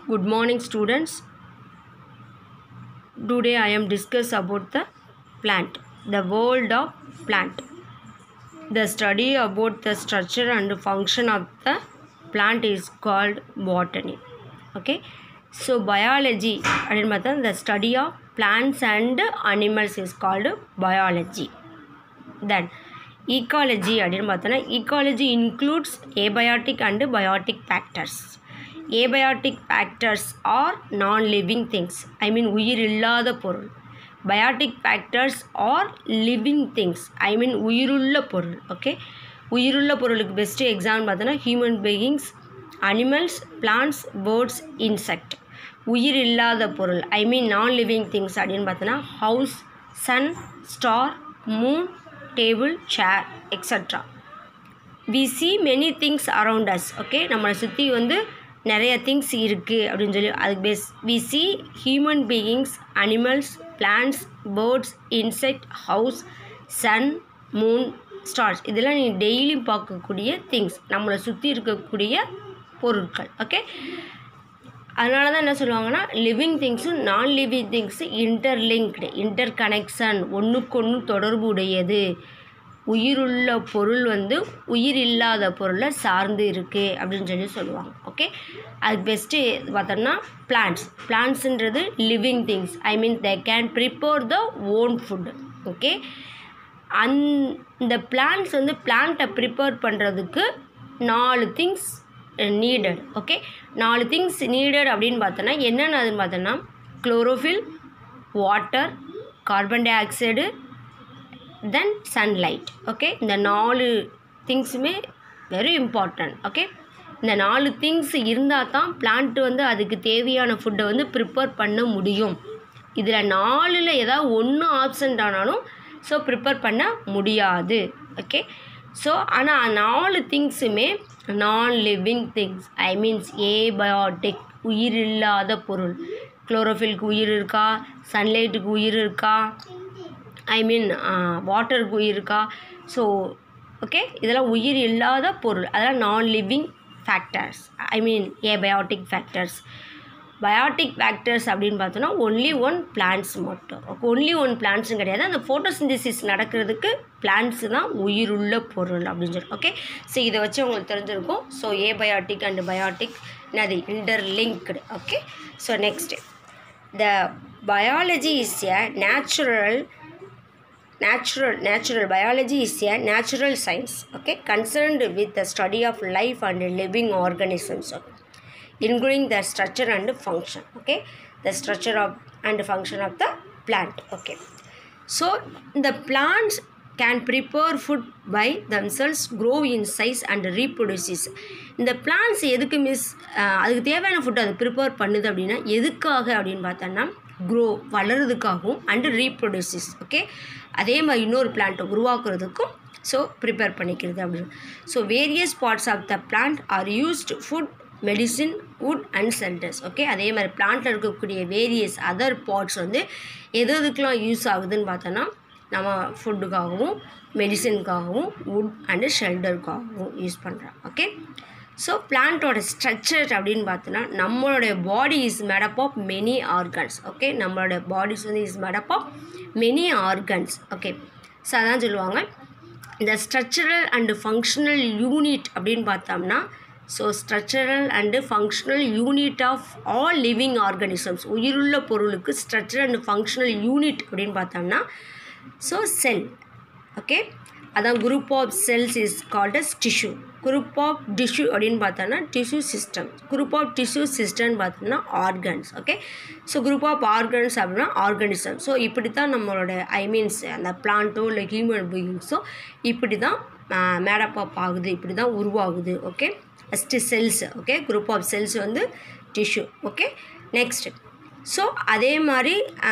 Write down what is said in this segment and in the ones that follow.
Good morning, students. Today I am discuss about the plant, the world of plant. The study about the structure and function of the plant is called botany. Okay, so biology அப்படின்னு பார்த்தா the study of plants and animals is called biology. Then ecology அப்படின்னு பார்த்தோன்னா ecology includes abiotic and biotic factors. abiotic factors are non-living things I mean உயிர் இல்லாத பொருள் biotic factors are living things I mean உயிருள்ள பொருள் okay உயிருள்ள பொருளுக்கு best example பார்த்தோன்னா human beings animals plants birds insect உயிர் இல்லாத பொருள் ஐ மீன் நான் லிவிங் திங்ஸ் அப்படின்னு பார்த்தோன்னா house sun star moon table chair extra we see many things around us okay நம்மளை சுற்றி வந்து நிறைய திங்ஸ் இருக்குது அப்படின்னு சொல்லி அதுக்கு base we see human beings animals plants birds insect house sun moon stars இதெல்லாம் நீ டெய்லி பார்க்கக்கூடிய திங்ஸ் நம்மளை சுற்றி இருக்கக்கூடிய பொருட்கள் ஓகே அதனால தான் என்ன சொல்லுவாங்கன்னா லிவிங் திங்ஸும் non living things interlinked interconnection ஒன்றுக்கொன்று தொடர்பு உடையது உயிருள்ள பொருள் வந்து உயிர் இல்லாத பொருளை சார்ந்து இருக்குது அப்படின்னு சொல்லி சொல்லுவாங்க ஓகே அது பெஸ்ட்டு பார்த்தோம்னா பிளான்ட்ஸ் பிளான்ட்ஸுன்றது living things I mean they can prepare the own food okay and இந்த பிளான்ட்ஸ் வந்து பிளான்ட்டை ப்ரிப்பேர் பண்ணுறதுக்கு நாலு திங்ஸ் நீடட் ஓகே நாலு திங்ஸ் நீடட் அப்படின்னு பார்த்தோன்னா என்னென்ன அதுன்னு பார்த்தோன்னா chlorophyll water carbon dioxide then sunlight okay இந்த நாலு திங்ஸுமே வெரி இம்பார்ட்டன்ட் ஓகே இந்த நாலு திங்ஸ் இருந்தால் தான் பிளான்ட் வந்து அதுக்கு தேவையான ஃபுட்டை வந்து ப்ரிப்பேர் பண்ண முடியும் இதில் நாலில் ஏதாவது ஒன்று ஆப்சண்ட் ஆனாலும் ஸோ ப்ரிப்பேர் பண்ண முடியாது ஓகே ஸோ ஆனால் நாலு திங்ஸுமே non living things I means abiotic உயிர் இல்லாத பொருள் குளோரோஃபில்க்கு உயிர் இருக்கா சன்லைட்டுக்கு உயிர் இருக்கா ஐ மீன் வாட்டருக்கு உயிர் இருக்கா ஸோ ஓகே இதெல்லாம் உயிர் இல்லாத பொருள் அதெல்லாம் non living factors I mean abiotic factors biotic factors அப்படின்னு பார்த்தோன்னா ஒன்லி ஒன் பிளான்ட்ஸ் மட்டும் ஒன்லி ஒன் பிளான்ட்ஸும் கிடையாது அந்த ஃபோட்டோசிந்தசிஸ் நடக்கிறதுக்கு பிளான்ட்ஸு தான் உயிருள்ள பொருள் அப்படின்னு சொல்லி ஓகே ஸோ இதை வச்சு உங்களுக்கு தெரிஞ்சிருக்கும் ஸோ ஏபயோட்டிக் அண்ட் பயோட்டிக் என்னது interlinked okay so next the biology is a natural natural natural biology is a natural science okay concerned with the study of life and living organisms okay, including the structure and function okay the structure of and function of the plant okay so the plants can prepare food by themselves grow in size and reproduces இந்த plants எதுக்கு miss அதுக்கு தேவையான food அது prepare பண்ணுது அப்படின்னா எதுக்காக அப்படின்னு பார்த்தோன்னா க்ரோ வளருறதுக்காகவும் அண்டு ரீப்ரொடியூசஸ் ஓகே அதே மாதிரி இன்னொரு பிளான்ட்டை உருவாக்குறதுக்கும் ஸோ ப்ரிப்பேர் பண்ணிக்கிறது அப்படின்னு so various parts of the plant are used food medicine wood and shelters okay அதே மாதிரி பிளான்ட்டில் இருக்கக்கூடிய வேரியஸ் அதர் பார்ட்ஸ் வந்து எது எதுக்கெலாம் யூஸ் ஆகுதுன்னு பார்த்தோன்னா நம்ம ஃபுட்டுக்காகவும் மெடிசினுக்காகவும் வுட் அண்டு ஷெல்டருக்காகவும் யூஸ் பண்ணுறோம் ஓகே ஸோ பிளான்ட்டோட ஸ்ட்ரக்சர் அப்படின்னு பார்த்தோன்னா நம்மளுடைய body is made up of many organs okay நம்மளோட பாடிஸ் வந்து is made up of many organs okay so அதான் சொல்லுவாங்க இந்த ஸ்ட்ரக்சரல் அண்டு ஃபங்க்ஷனல் யூனிட் அப்படின்னு பார்த்தோம்னா so structural and functional unit of all living organisms உயிருள்ள பொருளுக்கு ஸ்ட்ரக்சரல் அண்டு ஃபங்க்ஷனல் யூனிட் அப்படின்னு பார்த்தோம்னா ஸோ செல் ஓகே அதான் group of cells is called as tissue group of tissue அப்படின்னு பார்த்தோன்னா tissue system group of tissue சிஸ்டம்னு பார்த்தோம்னா organs okay so group of organs அப்படின்னா ஆர்கனிசம் ஸோ இப்படி தான் நம்மளோட ஐ மீன்ஸ் அந்த பிளான்ட்டோ இல்லை ஹியூமன் பீயிங்ஸோ இப்படி தான் மேடப் அப் ஆகுது இப்படி தான் உருவாகுது okay first cells okay group of cells வந்து டிஷ்யூ ஓகே நெக்ஸ்ட் ஸோ அதே மாதிரி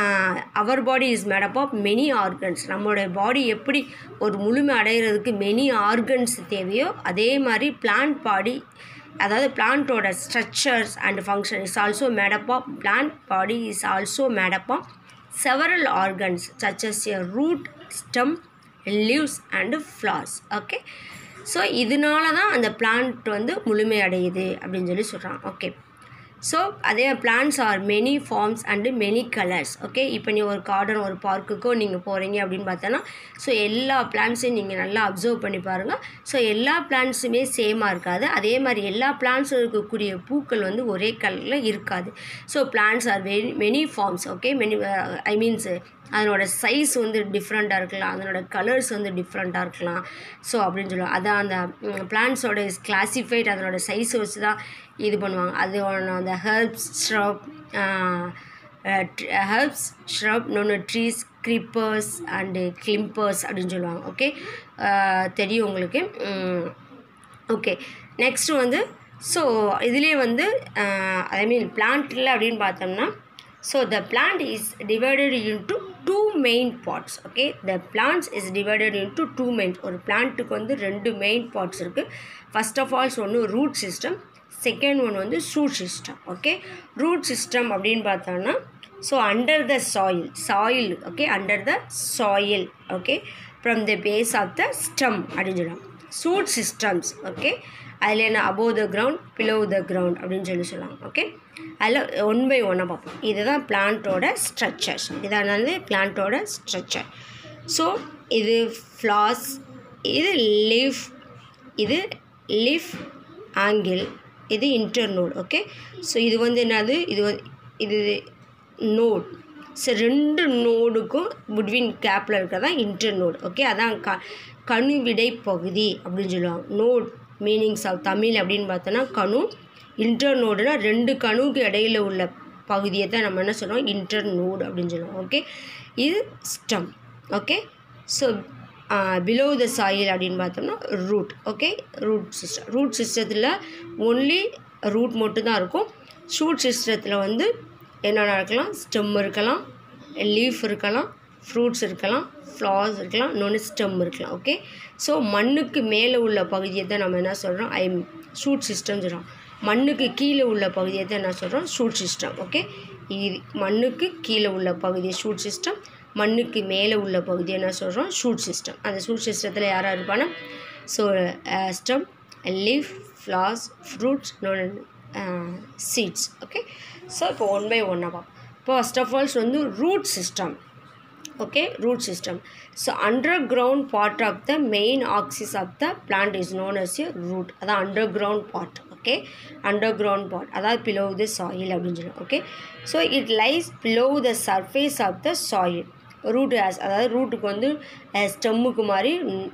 our body is made up of many organs நம்மளோட பாடி எப்படி ஒரு முழுமை அடைகிறதுக்கு மெனி ஆர்கன்ஸ் தேவையோ அதே மாதிரி பிளான்ட் பாடி அதாவது பிளான்ட்டோட structures and function is also made up of plant body is also made up of several organs such as a root stem leaves and flowers okay so இதனால தான் அந்த பிளான்ட் வந்து முழுமை அடையுது அப்படின்னு சொல்லி சொல்கிறாங்க ஓகே ஸோ அதே plants are many forms and many colours okay இப்போ நீ ஒரு கார்டன் ஒரு பார்க்குக்கோ நீங்கள் போகிறீங்க அப்படின்னு பார்த்தோன்னா ஸோ எல்லா பிளான்ஸையும் நீங்கள் நல்லா அப்சர்வ் பண்ணி பாருங்கள் ஸோ எல்லா பிளான்ஸுமே சேமாக இருக்காது அதே மாதிரி எல்லா பிளான்ஸும் இருக்கக்கூடிய பூக்கள் வந்து ஒரே கலரில் இருக்காது so plants are very many forms okay many I means அதனோட சைஸ் வந்து டிஃப்ரெண்ட்டாக இருக்கலாம் அதனோட கலர்ஸ் வந்து டிஃப்ரெண்ட்டாக இருக்கலாம் ஸோ அப்படின்னு சொல்லுவாங்க அதான் அந்த பிளான்ஸோட கிளாசிஃபைட் அதனோட சைஸ் வச்சு தான் இது பண்ணுவாங்க அது ஒன்று அந்த ஹெர்ப்ஸ் ஷ்ரப் ஹெர்ப்ஸ் ஷ்ரப் இன்னொன்று ட்ரீஸ் க்ரிப்பர்ஸ் அண்டு கிளிம்பர்ஸ் அப்படின்னு சொல்லுவாங்க ஓகே தெரியும் உங்களுக்கு ஓகே நெக்ஸ்ட்டு வந்து ஸோ இதுலேயே வந்து ஐ மீன் பிளான்ட்டில் அப்படின்னு பார்த்தோம்னா so the plant is divided into two main parts okay the plants is divided into two main ஒரு பிளான்ட்டுக்கு வந்து ரெண்டு மெயின் பார்ட்ஸ் இருக்குது ஃபர்ஸ்ட் ஆஃப் ஆல்ஸ் ஒன்று ரூட் சிஸ்டம் செகண்ட் ஒன் வந்து shoot system okay root system அப்படின்னு பார்த்தோன்னா so under the soil soil okay under the soil okay from the base of the stem அப்படின்னு சொல்லலாம் சூட் சிஸ்டம்ஸ் ஓகே அதில் என்ன above the ground below the ground அப்படின்னு சொல்லி சொல்லலாம் ஓகே அதில் ஒன் பை ஒன்னாக பார்ப்போம் இதுதான் பிளான்ட்டோட ஸ்ட்ரக்சர்ஸ் இதான் வந்து பிளான்ட்டோட ஸ்ட்ரக்சர் ஸோ இது ஃப்ளாஸ் இது லீஃப் இது லீஃப் ஆங்கிள் இது இன்டர்நோட் ஓகே ஸோ இது வந்து என்னது இது வந்து இது நோட் ஸோ ரெண்டு நோடுக்கும் பிட்வீன் கேப்பில் இருக்கிறதா இன்டர்நோட் ஓகே அதான் க கணுவிடை பகுதி அப்படின்னு சொல்லுவாங்க நோட் மீனிங்ஸ் ஆஃப் தமிழ் அப்படின்னு பார்த்தோன்னா கணு இன்டர் நோடுனா ரெண்டு கணுக்கு இடையில உள்ள பகுதியை தான் நம்ம என்ன சொல்கிறோம் இன்டர் நோடு அப்படின்னு சொல்லுவோம் ஓகே இது stem okay so below the soil அப்படின்னு பார்த்தோம்னா root okay root system root சிஸ்டத்தில் ஒன்லி ரூட் மட்டும்தான் இருக்கும் ஷூட் சிஸ்டத்தில் வந்து என்னென்ன இருக்கலாம் ஸ்டெம் இருக்கலாம் லீஃப் இருக்கலாம் ஃப்ரூட்ஸ் இருக்கலாம் ஃப்ளார்ஸ் இருக்கலாம் இன்னொன்று ஸ்டெம் இருக்கலாம் ஓகே ஸோ மண்ணுக்கு மேலே உள்ள பகுதியை தான் நம்ம என்ன சொல்கிறோம் ஐ ஷூட் சிஸ்டம் சொல்கிறோம் மண்ணுக்கு கீழே உள்ள பகுதியை தான் என்ன சொல்கிறோம் ஷூட் சிஸ்டம் ஓகே இது மண்ணுக்கு கீழே உள்ள பகுதி ஷூட் சிஸ்டம் மண்ணுக்கு மேலே உள்ள பகுதி என்ன சொல்கிறோம் ஷூட் சிஸ்டம் அந்த ஷூட் சிஸ்டத்தில் யாராக இருப்பானா so stem leaf flowers fruits இன்னொன்று சீட்ஸ் ஓகே ஸோ இப்போ ஒன் பை ஒன்னாக பார்ப்போம் இப்போ ஃபஸ்ட் ஆஃப் ஆல்ஸ் வந்து root system okay root system so underground part of the main axis of the plant is known as a root அதான் underground part okay underground part அதாவது below the soil அப்படின்னு சொல்லுவோம் okay so it lies below the surface of the soil root has அதாவது ரூட்டுக்கு வந்து ஸ்டெம்முக்கு மாதிரி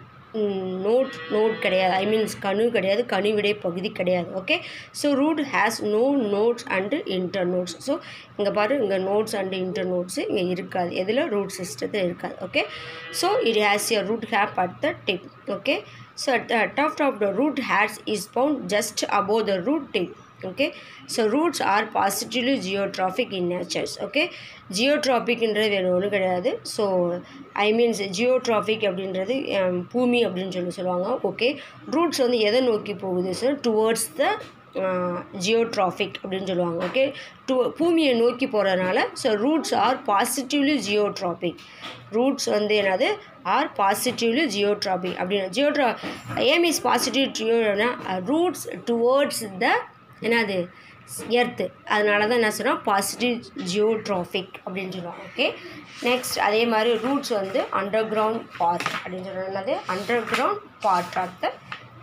note note கிடையாது I means கணு கிடையாது கணுவிடை பகுதி கிடையாது okay so root has no nodes and internodes so இங்கே பாரு இங்கே நோட்ஸ் அண்டு இன்டர் நோட்ஸு இங்கே இருக்காது எதில் ரூட் சிஸ்டத்தில் இருக்காது okay so it has a root cap at the tip okay so at the top of the root hairs is found just above the root tip okay so roots are positively geotropic in natures okay ஜியோட்ராஃபிக்ன்றது வேறு ஒன்றும் கிடையாது so I means geotropic அப்படின்றது பூமி அப்படின்னு சொல்லி சொல்லுவாங்க okay roots வந்து எதை நோக்கி போகுது சார் டுவர்ட்ஸ் த ஜியோட்ராஃபிக் அப்படின்னு சொல்லுவாங்க ஓகே டு பூமியை நோக்கி போகிறதுனால so roots are positively geotropic roots வந்து என்னது ஆர் பாசிட்டிவ்லி ஜியோட்ராபிக் அப்படின்னு ஜியோட்ரா ஏம் இஸ் பாசிட்டிவ் ஜியோனா ரூட்ஸ் டுவர்ட்ஸ் த என்னது எர்த்து அதனால தான் என்ன சொல்கிறோம் பாசிட்டிவ் ஜியோட்ராஃபிக் அப்படின்னு சொல்லுவாங்க ஓகே நெக்ஸ்ட் அதே மாதிரி ரூட்ஸ் வந்து அண்டர் கிரவுண்ட் பார்ட் அப்படின்னு சொல்கிறோம் என்னது underground part of the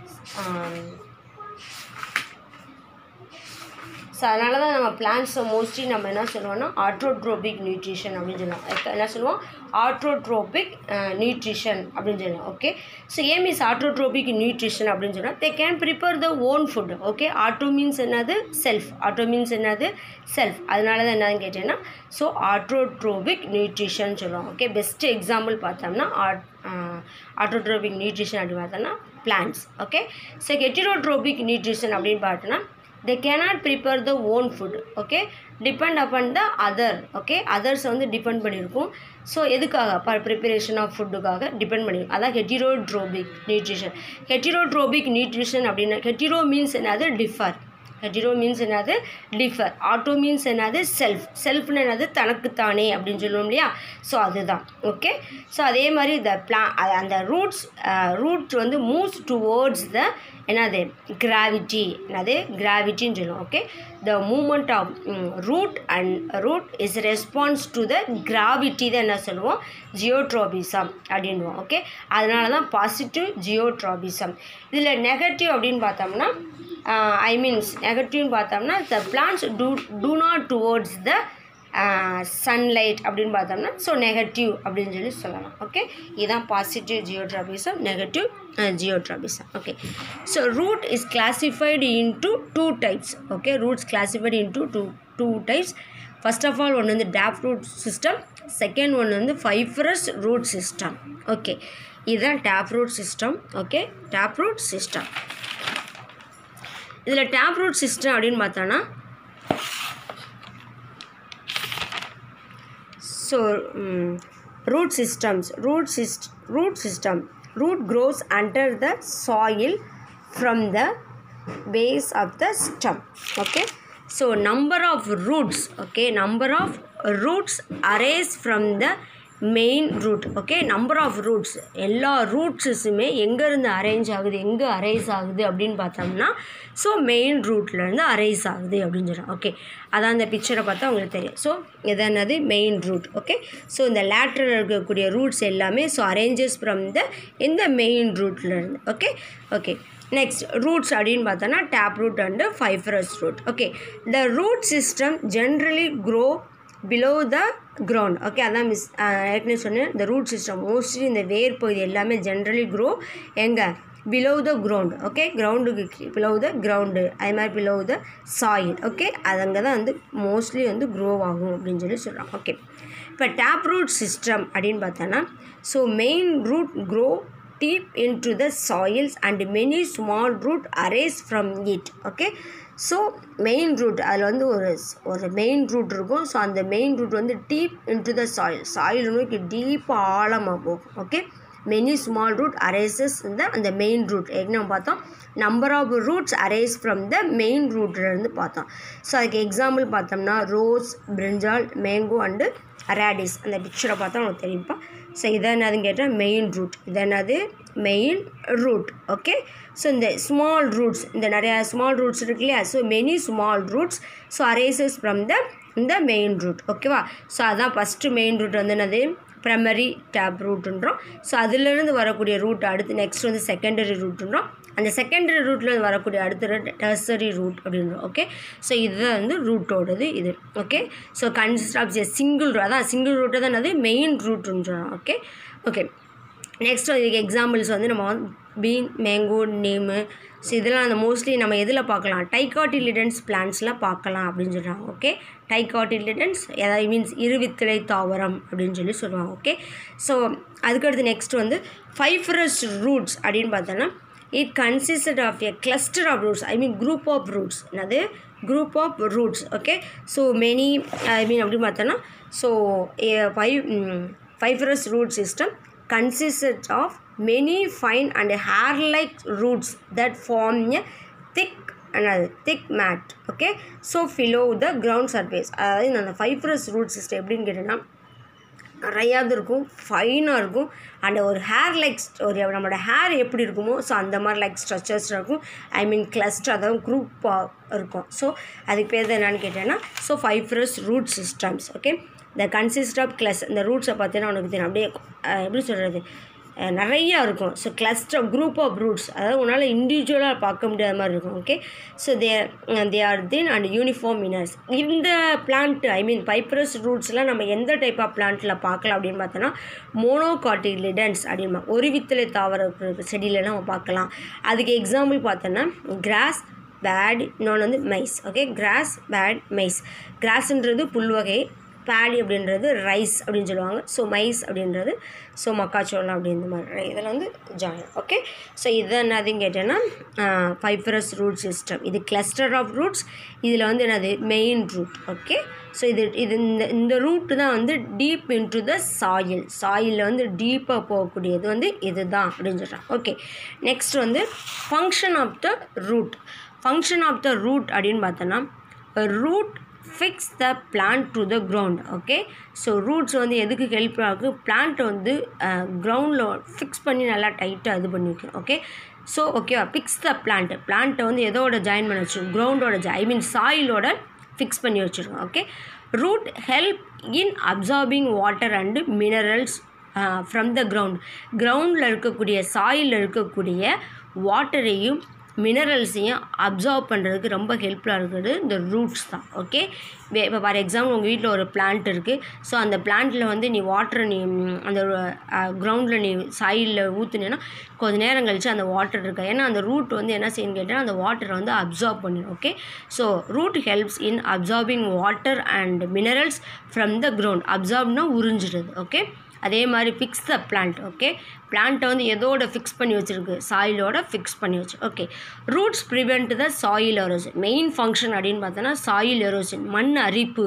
so அதனால தான் நம்ம பிளான்ஸை மோஸ்ட்லி நம்ம என்ன சொல்லுவோம்னா ஆட்ரோட்ரோபிக் நியூட்ரிஷன் அப்படின்னு சொல்லுவோம் என்ன சொல்லுவோம் ஆட்ரோட்ரோபிக் நியூட்ரிஷன் அப்படின்னு சொல்லுவோம் okay so aim is autotrophic nutrition அப்படின்னு சொன்னால் they can prepare the own food okay auto means என்னது செல்ஃப் ஆட்டோ மீன்ஸ் என்னது செல்ஃப் அதனால தான் என்னன்னு கேட்டீங்கன்னா ஸோ ஆட்ரோட்ரோபிக் நியூட்ரிஷன் சொல்லுவோம் ஓகே பெஸ்ட் எக்ஸாம்பிள் பார்த்தோம்னா ஆட் ஆட்டோட்ரோபிக் நியூட்ரிஷன் அப்படின்னு பார்த்தோம்னா plants okay so heterotrophic nutrition அப்படின்னு பார்த்தோன்னா they cannot prepare the own food okay depend upon the other okay others வந்து டிபெண்ட் பண்ணியிருக்கும் ஸோ எதுக்காக ப ப்ரிப்பரேஷன் ஆஃப் ஃபுட்டுக்காக டிபெண்ட் பண்ணியிருக்கும் அதான் ஹெட்டிரோட்ரோபிக் நியூட்ரிஷன் ஹெட்டிரோட்ரோபிக் நியூட்ரிஷன் அப்படின்னா ஹெட்டிரோ மீன்ஸ் என்னது டிஃபர் ஹெட்டிரோ மீன்ஸ் என்னது டிஃபர் ஆட்டோ மீன்ஸ் என்னது செல்ஃப் செல்ஃப்னு என்னது தனக்குத்தானே அப்படின்னு சொல்லுவோம் இல்லையா ஸோ அதுதான் ஓகே ஸோ அதே மாதிரி த பிளா அந்த ரூட்ஸ் ரூட் வந்து மூவ்ஸ் டுவோர்ட்ஸ் த என்னது கிராவிட்டி என்னது கிராவிட்டின்னு சொல்லுவோம் okay the movement of root and root is response to the gravity தான் என்ன சொல்லுவோம் ஜியோட்ரோபிசம் அப்படின்வோம் ஓகே அதனால தான் பாசிட்டிவ் ஜியோட்ரோபிசம் இதில் நெகட்டிவ் அப்படின்னு பார்த்தோம்னா ஐ மீன்ஸ் நெகட்டிவ்னு பார்த்தோம்னா the plants do do not towards the sunlight அப்படின்னு பார்த்தோம்னா ஸோ நெகட்டிவ் அப்படின்னு சொல்லி சொல்லலாம் ஓகே இதுதான் positive geotropism negative geotropism okay so root is classified into two types okay roots classified into two two types first of all ஒன்று வந்து tap root system second ஒன்று வந்து ஃபைஃபரஸ் ரூட் சிஸ்டம் ஓகே இதுதான் tap root system okay tap root system இதில் tap root system அப்படின்னு பார்த்தோன்னா so um, root systems root syst- root system root grows under the soil from the base of the stem okay so number of roots okay number of roots arise from the main root okay number of roots எல்லா ரூட்ஸஸுமே எங்கேருந்து arrange ஆகுது எங்கே arrays ஆகுது அப்படின்னு பார்த்தோம்னா so main ரூட்லேருந்து arrays ஆகுது அப்படின்னு சொல்கிறோம் ஓகே அதான் அந்த பிக்சரை பார்த்தா உங்களுக்கு தெரியும் ஸோ இது என்னது மெயின் ரூட் ஓகே ஸோ இந்த லேட்டரில் இருக்கக்கூடிய ரூட்ஸ் எல்லாமே ஸோ அரேஞ்சஸ் ஃப்ரம் த இந்த மெயின் ரூட்லேருந்து ஓகே ஓகே நெக்ஸ்ட் ரூட்ஸ் அப்படின்னு பார்த்தோன்னா tap root and fibrous root okay the root system generally grow below the ground okay அதான் மிஸ் ஏற்கனவே சொன்னேன் இந்த ரூட் சிஸ்டம் மோஸ்ட்லி இந்த வேர் பகுதி எல்லாமே ஜென்ரலி க்ரோ எங்கே பிலோ த கிரவுண்ட் ஓகே கிரவுண்டுக்கு பிலோ த கிரவுண்டு அது மாதிரி பிலோ த சாயில் ஓகே அது அங்கே தான் வந்து மோஸ்ட்லி வந்து க்ரோ ஆகும் அப்படின்னு சொல்லி சொல்கிறாங்க ஓகே இப்போ டேப் ரூட் சிஸ்டம் அப்படின்னு பார்த்தோன்னா so main root grow deep into the soils and many small root arise from it okay so main root அதில் வந்து ஒரு ஒரு மெயின் ரூட் இருக்கும் ஸோ அந்த மெயின் ரூட் வந்து deep into the soil soil நோக்கி டீப்பாக ஆழமாக போகும் okay many small root arises இந்த அந்த மெயின் ரூட் என்ன பார்த்தோம் number of roots arise from the main ரூட்லேருந்து பார்த்தோம் ஸோ அதுக்கு எக்ஸாம்பிள் பார்த்தோம்னா ரோஸ் பிரிஞ்சால் மேங்கோ அண்டு ரேடிஸ் அந்த பிக்சரை பார்த்தா உங்களுக்கு தெரியும்ப்பா ஸோ இதை என்னதுன்னு கேட்டால் மெயின் ரூட் இது என்னது மெயின் ரூட் ஓகே ஸோ இந்த ஸ்மால் ரூட்ஸ் இந்த நிறையா ஸ்மால் ரூட்ஸ் இருக்கு இல்லையா so many small roots so arises from the இந்த மெயின் ரூட் ஓகேவா ஸோ அதான் ஃபஸ்ட்டு மெயின் ரூட் வந்து என்னது ப்ரைமரி டேப் ரூட்டுன்றோம் ஸோ அதுலேருந்து வரக்கூடிய ரூட் அடுத்து நெக்ஸ்ட் வந்து செகண்டரி ரூட்டுன்றோம் அந்த செகண்டரி ரூட்டில் வரக்கூடிய அடுத்த டெர்சரி ரூட் அப்படின்றோம் ஓகே ஸோ இதுதான் வந்து ரூட்டோடது இது okay so consist of a single root அதான் சிங்கிள் ரூட்டை தான் அது மெயின் ரூட்டுன்றோம் ஓகே ஓகே நெக்ஸ்ட் இதுக்கு எக்ஸாம்பிள்ஸ் வந்து நம்ம வந்து பீன் மேங்கோ நேமு ஸோ இதெல்லாம் அந்த மோஸ்ட்லி நம்ம எதில் பார்க்கலாம் டைகாட்டிலிடன்ஸ் பிளான்ஸில் பார்க்கலாம் அப்படின்னு சொல்கிறாங்க ஓகே டைகாட்டிலிடன்ஸ் ஏதாவது மீன்ஸ் இருவித்திலை தாவரம் அப்படின்னு சொல்லி சொல்லுவாங்க ஓகே ஸோ அதுக்கடுத்து நெக்ஸ்ட் வந்து ஃபைஃபரஸ் ரூட்ஸ் அப்படின்னு பார்த்தோன்னா it consisted of a cluster of roots I mean group of roots என்னது group of roots okay so many I mean அப்படின்னு பார்த்தோன்னா so five fibrous root system consisted of many fine and hair-like roots that form a thick another thick mat okay so below the ground surface அதாவது அந்த fibrous root system எப்படின்னு கேட்டோன்னா நிறையாது இருக்கும் ஃபைனாக இருக்கும் and ஒரு ஹேர் லைக் ஒரு நம்மளோட ஹேர் எப்படி இருக்குமோ ஸோ அந்த மாதிரி லைக் ஸ்ட்ரக்சர்ஸ் இருக்கும் ஐ மீன் கிளஸ்டர் அதாவது குரூப்பாக இருக்கும் ஸோ அதுக்கு பேர் என்னன்னு கேட்டேன்னா so fibrous root systems okay இந்த கன்சிஸ்ட் ஆஃப் கிளஸ் இந்த ரூட்ஸை பார்த்தீங்கன்னா உனக்கு தெரியும் அப்படியே எப்படி சொல்கிறது நிறையா இருக்கும் so cluster group of roots அதாவது உன்னால் இண்டிவிஜுவலாக பார்க்க முடியாத மாதிரி இருக்கும் okay so they they are thin and uniform மினர்ஸ் இந்த பிளான்ட் ஐ மீன் பைப்ரஸ் ரூட்ஸ்லாம் நம்ம எந்த டைப் ஆஃப் பிளான்ட்டில் பார்க்கலாம் அப்படின்னு பார்த்தோன்னா மோனோகாட்டிலிடன்ஸ் அப்படின்பா ஒரு வித்தலை தாவர செடியிலலாம் நம்ம பார்க்கலாம் அதுக்கு எக்ஸாம்பிள் பார்த்தோன்னா கிராஸ் பேட் இன்னொன்று வந்து maize okay grass paddy maize கிராஸ்ன்றது புல்வகை பேடி அப்படின்றது ரைஸ் அப்படின்னு சொல்லுவாங்க ஸோ மைஸ் அப்படின்றது ஸோ மக்காச்சோளம் அப்படின்ற மாதிரி இதில் வந்து ஜாயின் ஓகே ஸோ இது என்னதுன்னு கேட்டேன்னா ஃபைப்ரஸ் ரூட் சிஸ்டம் இது கிளஸ்டர் ஆஃப் ரூட்ஸ் இதில் வந்து என்னது மெயின் ரூட் ஓகே ஸோ இது இது இந்த இந்த ரூட்டு தான் வந்து டீப் இன்டு த சாயில் சாயிலில் வந்து டீப்பாக போகக்கூடியது வந்து இதுதான் அப்படின்னு சொல்கிறாங்க ஓகே நெக்ஸ்ட் வந்து function of the root function of the root அப்படின்னு பார்த்தோன்னா root fix the plant to the ground okay so roots வந்து எதுக்கு ஹெல்ப் ஆகும் பிளான்ட்டை வந்து கிரவுண்டில் ஃபிக்ஸ் பண்ணி நல்லா டைட்டாக இது பண்ணி வைக்கும் ஓகே ஸோ ஓகேவா ஃபிக்ஸ் த பிளான்ட் பிளான்ட்டை வந்து எதோட ஜாயின் பண்ணி வச்சுருக்கோம் கிரவுண்டோட ஜா ஐ மீன் சாயிலோட ஃபிக்ஸ் பண்ணி வச்சுருக்கோம் okay root help in absorbing water and minerals from the ground கிரவுண்டில் இருக்கக்கூடிய சாயிலில் இருக்கக்கூடிய வாட்டரையும் மினரல்ஸையும் அப்சார்ப் பண்ணுறதுக்கு ரொம்ப ஹெல்ப்ஃபுல்லாக இருக்கிறது இந்த ரூட்ஸ் தான் ஓகே இப்போ ஃபார் எக்ஸாம்பிள் உங்கள் வீட்டில் ஒரு பிளான்ட் இருக்குது ஸோ அந்த பிளான்ட்டில் வந்து நீ வாட்டரை நீ ம், அந்த கிரவுண்டில் நீ சாயிலில் ஊற்றுனேன்னா கொஞ்ச நேரம் கழிச்சு அந்த வாட்டர் இருக்கா ஏன்னா அந்த ரூட் வந்து என்ன செய்யணும் கேட்டால் அந்த வாட்டரை வந்து அப்சார்ப் பண்ணிடும் okay so root helps in absorbing water and minerals from the ground அப்சார்ப்னா உறிஞ்சிடுது ஓகே அதே மாதிரி ஃபிக்ஸ் த பிளான்ட் ஓகே பிளான்ட்டை வந்து எதோட ஃபிக்ஸ் பண்ணி வச்சுருக்கு சாயிலோட ஃபிக்ஸ் பண்ணி வச்சு okay roots prevent the soil erosion main function அப்படின்னு பார்த்தோன்னா சாயில் எரோஷன் மண் அரிப்பு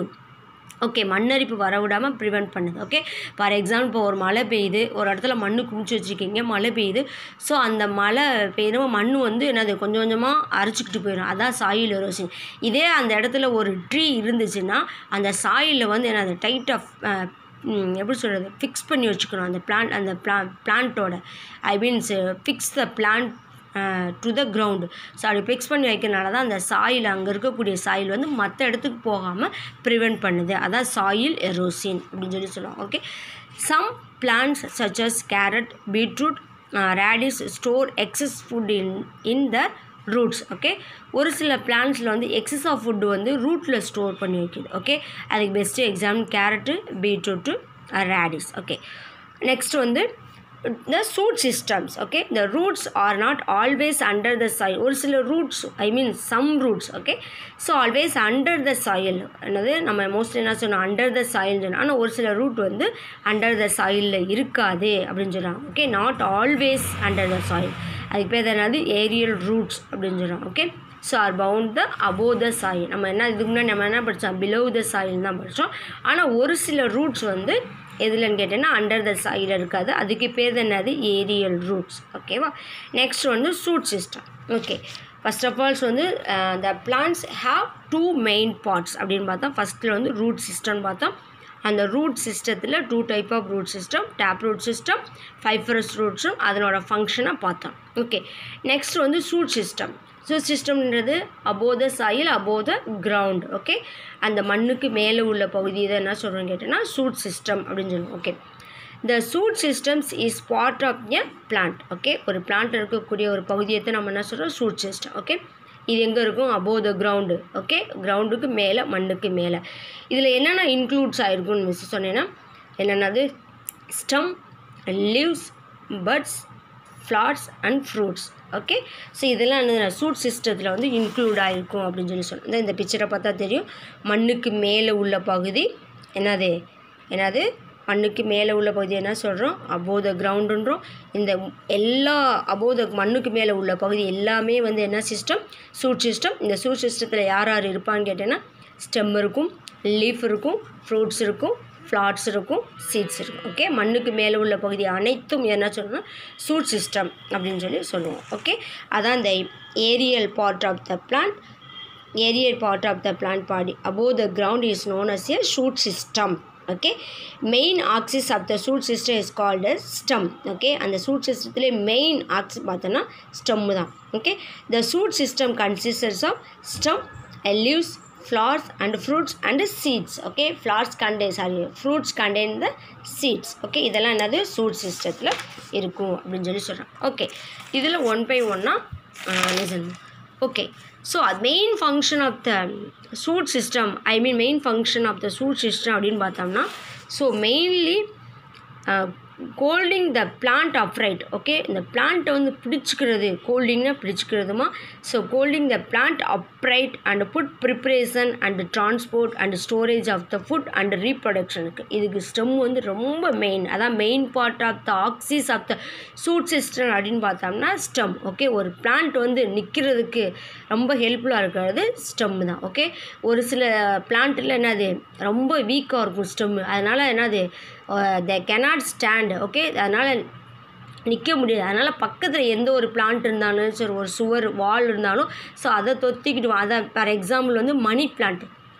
ஓகே மண்ணரிப்பு வர விடாமல் ப்ரிவெண்ட் பண்ணுது ஓகே ஃபார் எக்ஸாம்பிள் இப்போ ஒரு மழை பெய்யுது ஒரு இடத்துல மண் குமிச்சு வச்சுருக்கீங்க மழை பெய்யுது ஸோ அந்த மழை பெய்யும்போது மண் வந்து என்னது கொஞ்சம் கொஞ்சமாக அரைச்சிக்கிட்டு போயிடும் அதான் சாயில் எரோஷன் இதே அந்த இடத்துல ஒரு ட்ரீ இருந்துச்சுன்னா அந்த சாயிலில் வந்து என்னது டைட் ஆஃப் எப்படி சொல்கிறது ஃபிக்ஸ் பண்ணி வச்சுக்கணும் அந்த பிளான்ட் அந்த பிளா பிளான்ட்டோட I means fix the plant to the ground so அப்படி ஃபிக்ஸ் பண்ணி வைக்கிறனால தான் அந்த சாயில் அங்கே இருக்கக்கூடிய சாயில் வந்து மற்ற இடத்துக்கு போகாமல் ப்ரிவெண்ட் பண்ணுது அதான் சாயில் எரோசின் அப்படின்னு சொல்லி சொல்லுவாங்க okay some plants such as carrot beetroot radish store excess food in in the roots okay ஒரு சில பிளான்ட்ஸில் வந்து எக்ஸஸ் ஆஃப் ஃபுட்டு வந்து ரூட்டில் ஸ்டோர் பண்ணி வைக்குது ஓகே அதுக்கு best example carrot beetroot radish okay next வந்து the shoot systems okay the roots are not always under the soil ஒரு சில roots I mean some roots okay so always under the soil என்னது நம்ம mostly என்ன சொன்னோம் under the soil சொன்னோம் ஆனால் ஒரு சில ரூட் வந்து அண்டர் த சாயிலில் இருக்காது அப்படின்னு சொல்கிறாங்க okay not always under the soil அதுக்கு பேர் என்னது ஏரியல் ரூட்ஸ் அப்படின்னு சொல்கிறோம் okay so are found the above the soil நம்ம என்ன இதுக்கு முன்னாடி நம்ம என்ன படித்தோம் பிலோ த சாயில் தான் படித்தோம் ஆனால் ஒரு சில ரூட்ஸ் வந்து எதுலன்னு கேட்டேன்னா அண்டர் த சாயில் இருக்காது அதுக்கு பேர் என்னது ஏரியல் ரூட்ஸ் ஓகேவா நெக்ஸ்ட் வந்து shoot system okay first of all வந்து the plants have two main parts அப்படின்னு பார்த்தா ஃபஸ்ட்டில் வந்து ரூட் சிஸ்டம் பார்த்தோம் அந்த ரூட் சிஸ்டத்தில் two type of root system tap root system fibrous ரூட்ஸும் அதனோட ஃபங்க்ஷனை பார்த்தோம் ஓகே நெக்ஸ்ட் வந்து சூட் சிஸ்டம் சூட் சிஸ்டம்ன்றது above the soil above the ground okay அந்த மண்ணுக்கு மேலே உள்ள பகுதி இதை என்ன சொல்கிறோன்னு கேட்டோன்னா சூட் சிஸ்டம் அப்படின்னு சொல்லுவோம் okay the shoot systems is part of a plant okay ஒரு பிளான்ட் இருக்கக்கூடிய ஒரு பகுதியை நம்ம என்ன சொல்கிறோம் சூட் சிஸ்டம் ஓகே இது எங்கே இருக்கும் அபோவ் த கிரவுண்டு ஓகே கிரவுண்டுக்கு மேலே மண்ணுக்கு மேலே இதில் என்னென்ன இன்க்ளூட்ஸ் ஆகிருக்குன்னு மிஸ் சொன்னேன்னா என்னென்னது stem leaves buds flowers and fruits okay so இதெல்லாம் என்ன சூட் சிஸ்டத்தில் வந்து இன்க்ளூட் ஆகிருக்கும் அப்படின்னு சொல்லி சொன்னேன் இந்த பிக்சரை பார்த்தா தெரியும் மண்ணுக்கு மேலே உள்ள பகுதி என்னது என்னது மண்ணுக்கு மேலே உள்ள பகுதி என்ன சொல்கிறோம் அபோத கிரவுண்டுன்றோம் இந்த எல்லா அபோத மண்ணுக்கு மேலே உள்ள பகுதி எல்லாமே வந்து என்ன சிஸ்டம் சூட் சிஸ்டம் இந்த சூட் சிஸ்டத்தில் யார் யார் இருப்பான்னு கேட்டேன்னா ஸ்டெம் இருக்கும் லீஃப் இருக்கும் ஃப்ரூட்ஸ் இருக்கும் ஃப்ளாட்ஸ் இருக்கும் சீட்ஸ் இருக்கும் ஓகே மண்ணுக்கு மேலே உள்ள பகுதி அனைத்தும் என்ன சொல்லணும் சூட் சிஸ்டம் அப்படின்னு சொல்லி சொல்லுவோம் ஓகே அதான் இந்த aerial part of the plant aerial part of the plant body above the ground is known as a shoot system okay main axis of the shoot system is called stem okay அந்த shoot சிஸ்டத்திலே main axis பார்த்தோன்னா stem தான் okay the shoot system consists of stem leaves flowers and fruits and seeds okay flowers contain sorry fruits contain the seeds okay இதெல்லாம் என்னது suit சிஸ்டத்தில் இருக்கும் அப்படின்னு சொல்லி சொல்கிறேன் ஓகே இதில் ஒன் பை ஒன்னாக லிசன் ஓகே ஸோ அது main function of the shoot system I mean main function of the shoot system அப்படின்னு பார்த்தோம்னா so mainly holding the plant upright okay இந்த பிளான்ட்டை வந்து பிடிச்சிக்கிறது கோல்டிங்னா பிடிச்சிக்கிறதுமா so holding the plant upright and food preparation and transport and storage of the food and ரீப்ரொடக்ஷனுக்கு இதுக்கு ஸ்டெம் வந்து ரொம்ப மெயின் அதான் main part of the axis of the shoot system அப்படின்னு பார்த்தோம்னா ஸ்டெம் ஓகே ஒரு பிளான்ட் வந்து நிற்கிறதுக்கு ரொம்ப ஹெல்ப்ஃபுல்லாக இருக்கிறது ஸ்டெம் தான் ஓகே ஒரு சில பிளான்ட்டில் என்னது ரொம்ப வீக்காக இருக்கும் ஸ்டெம் அதனால் என்னது த கெனாட் ஸ்டாண்ட் ஓகே அதனால் நிற்க முடியாது அதனால் பக்கத்தில் எந்த ஒரு பிளான்ட் இருந்தாலும் சரி ஒரு சுவர் வால் இருந்தாலும் ஸோ அதை தொத்திக்கிட்டு அதை ஃபார் எக்ஸாம்பிள் வந்து மணி பிளான்ட்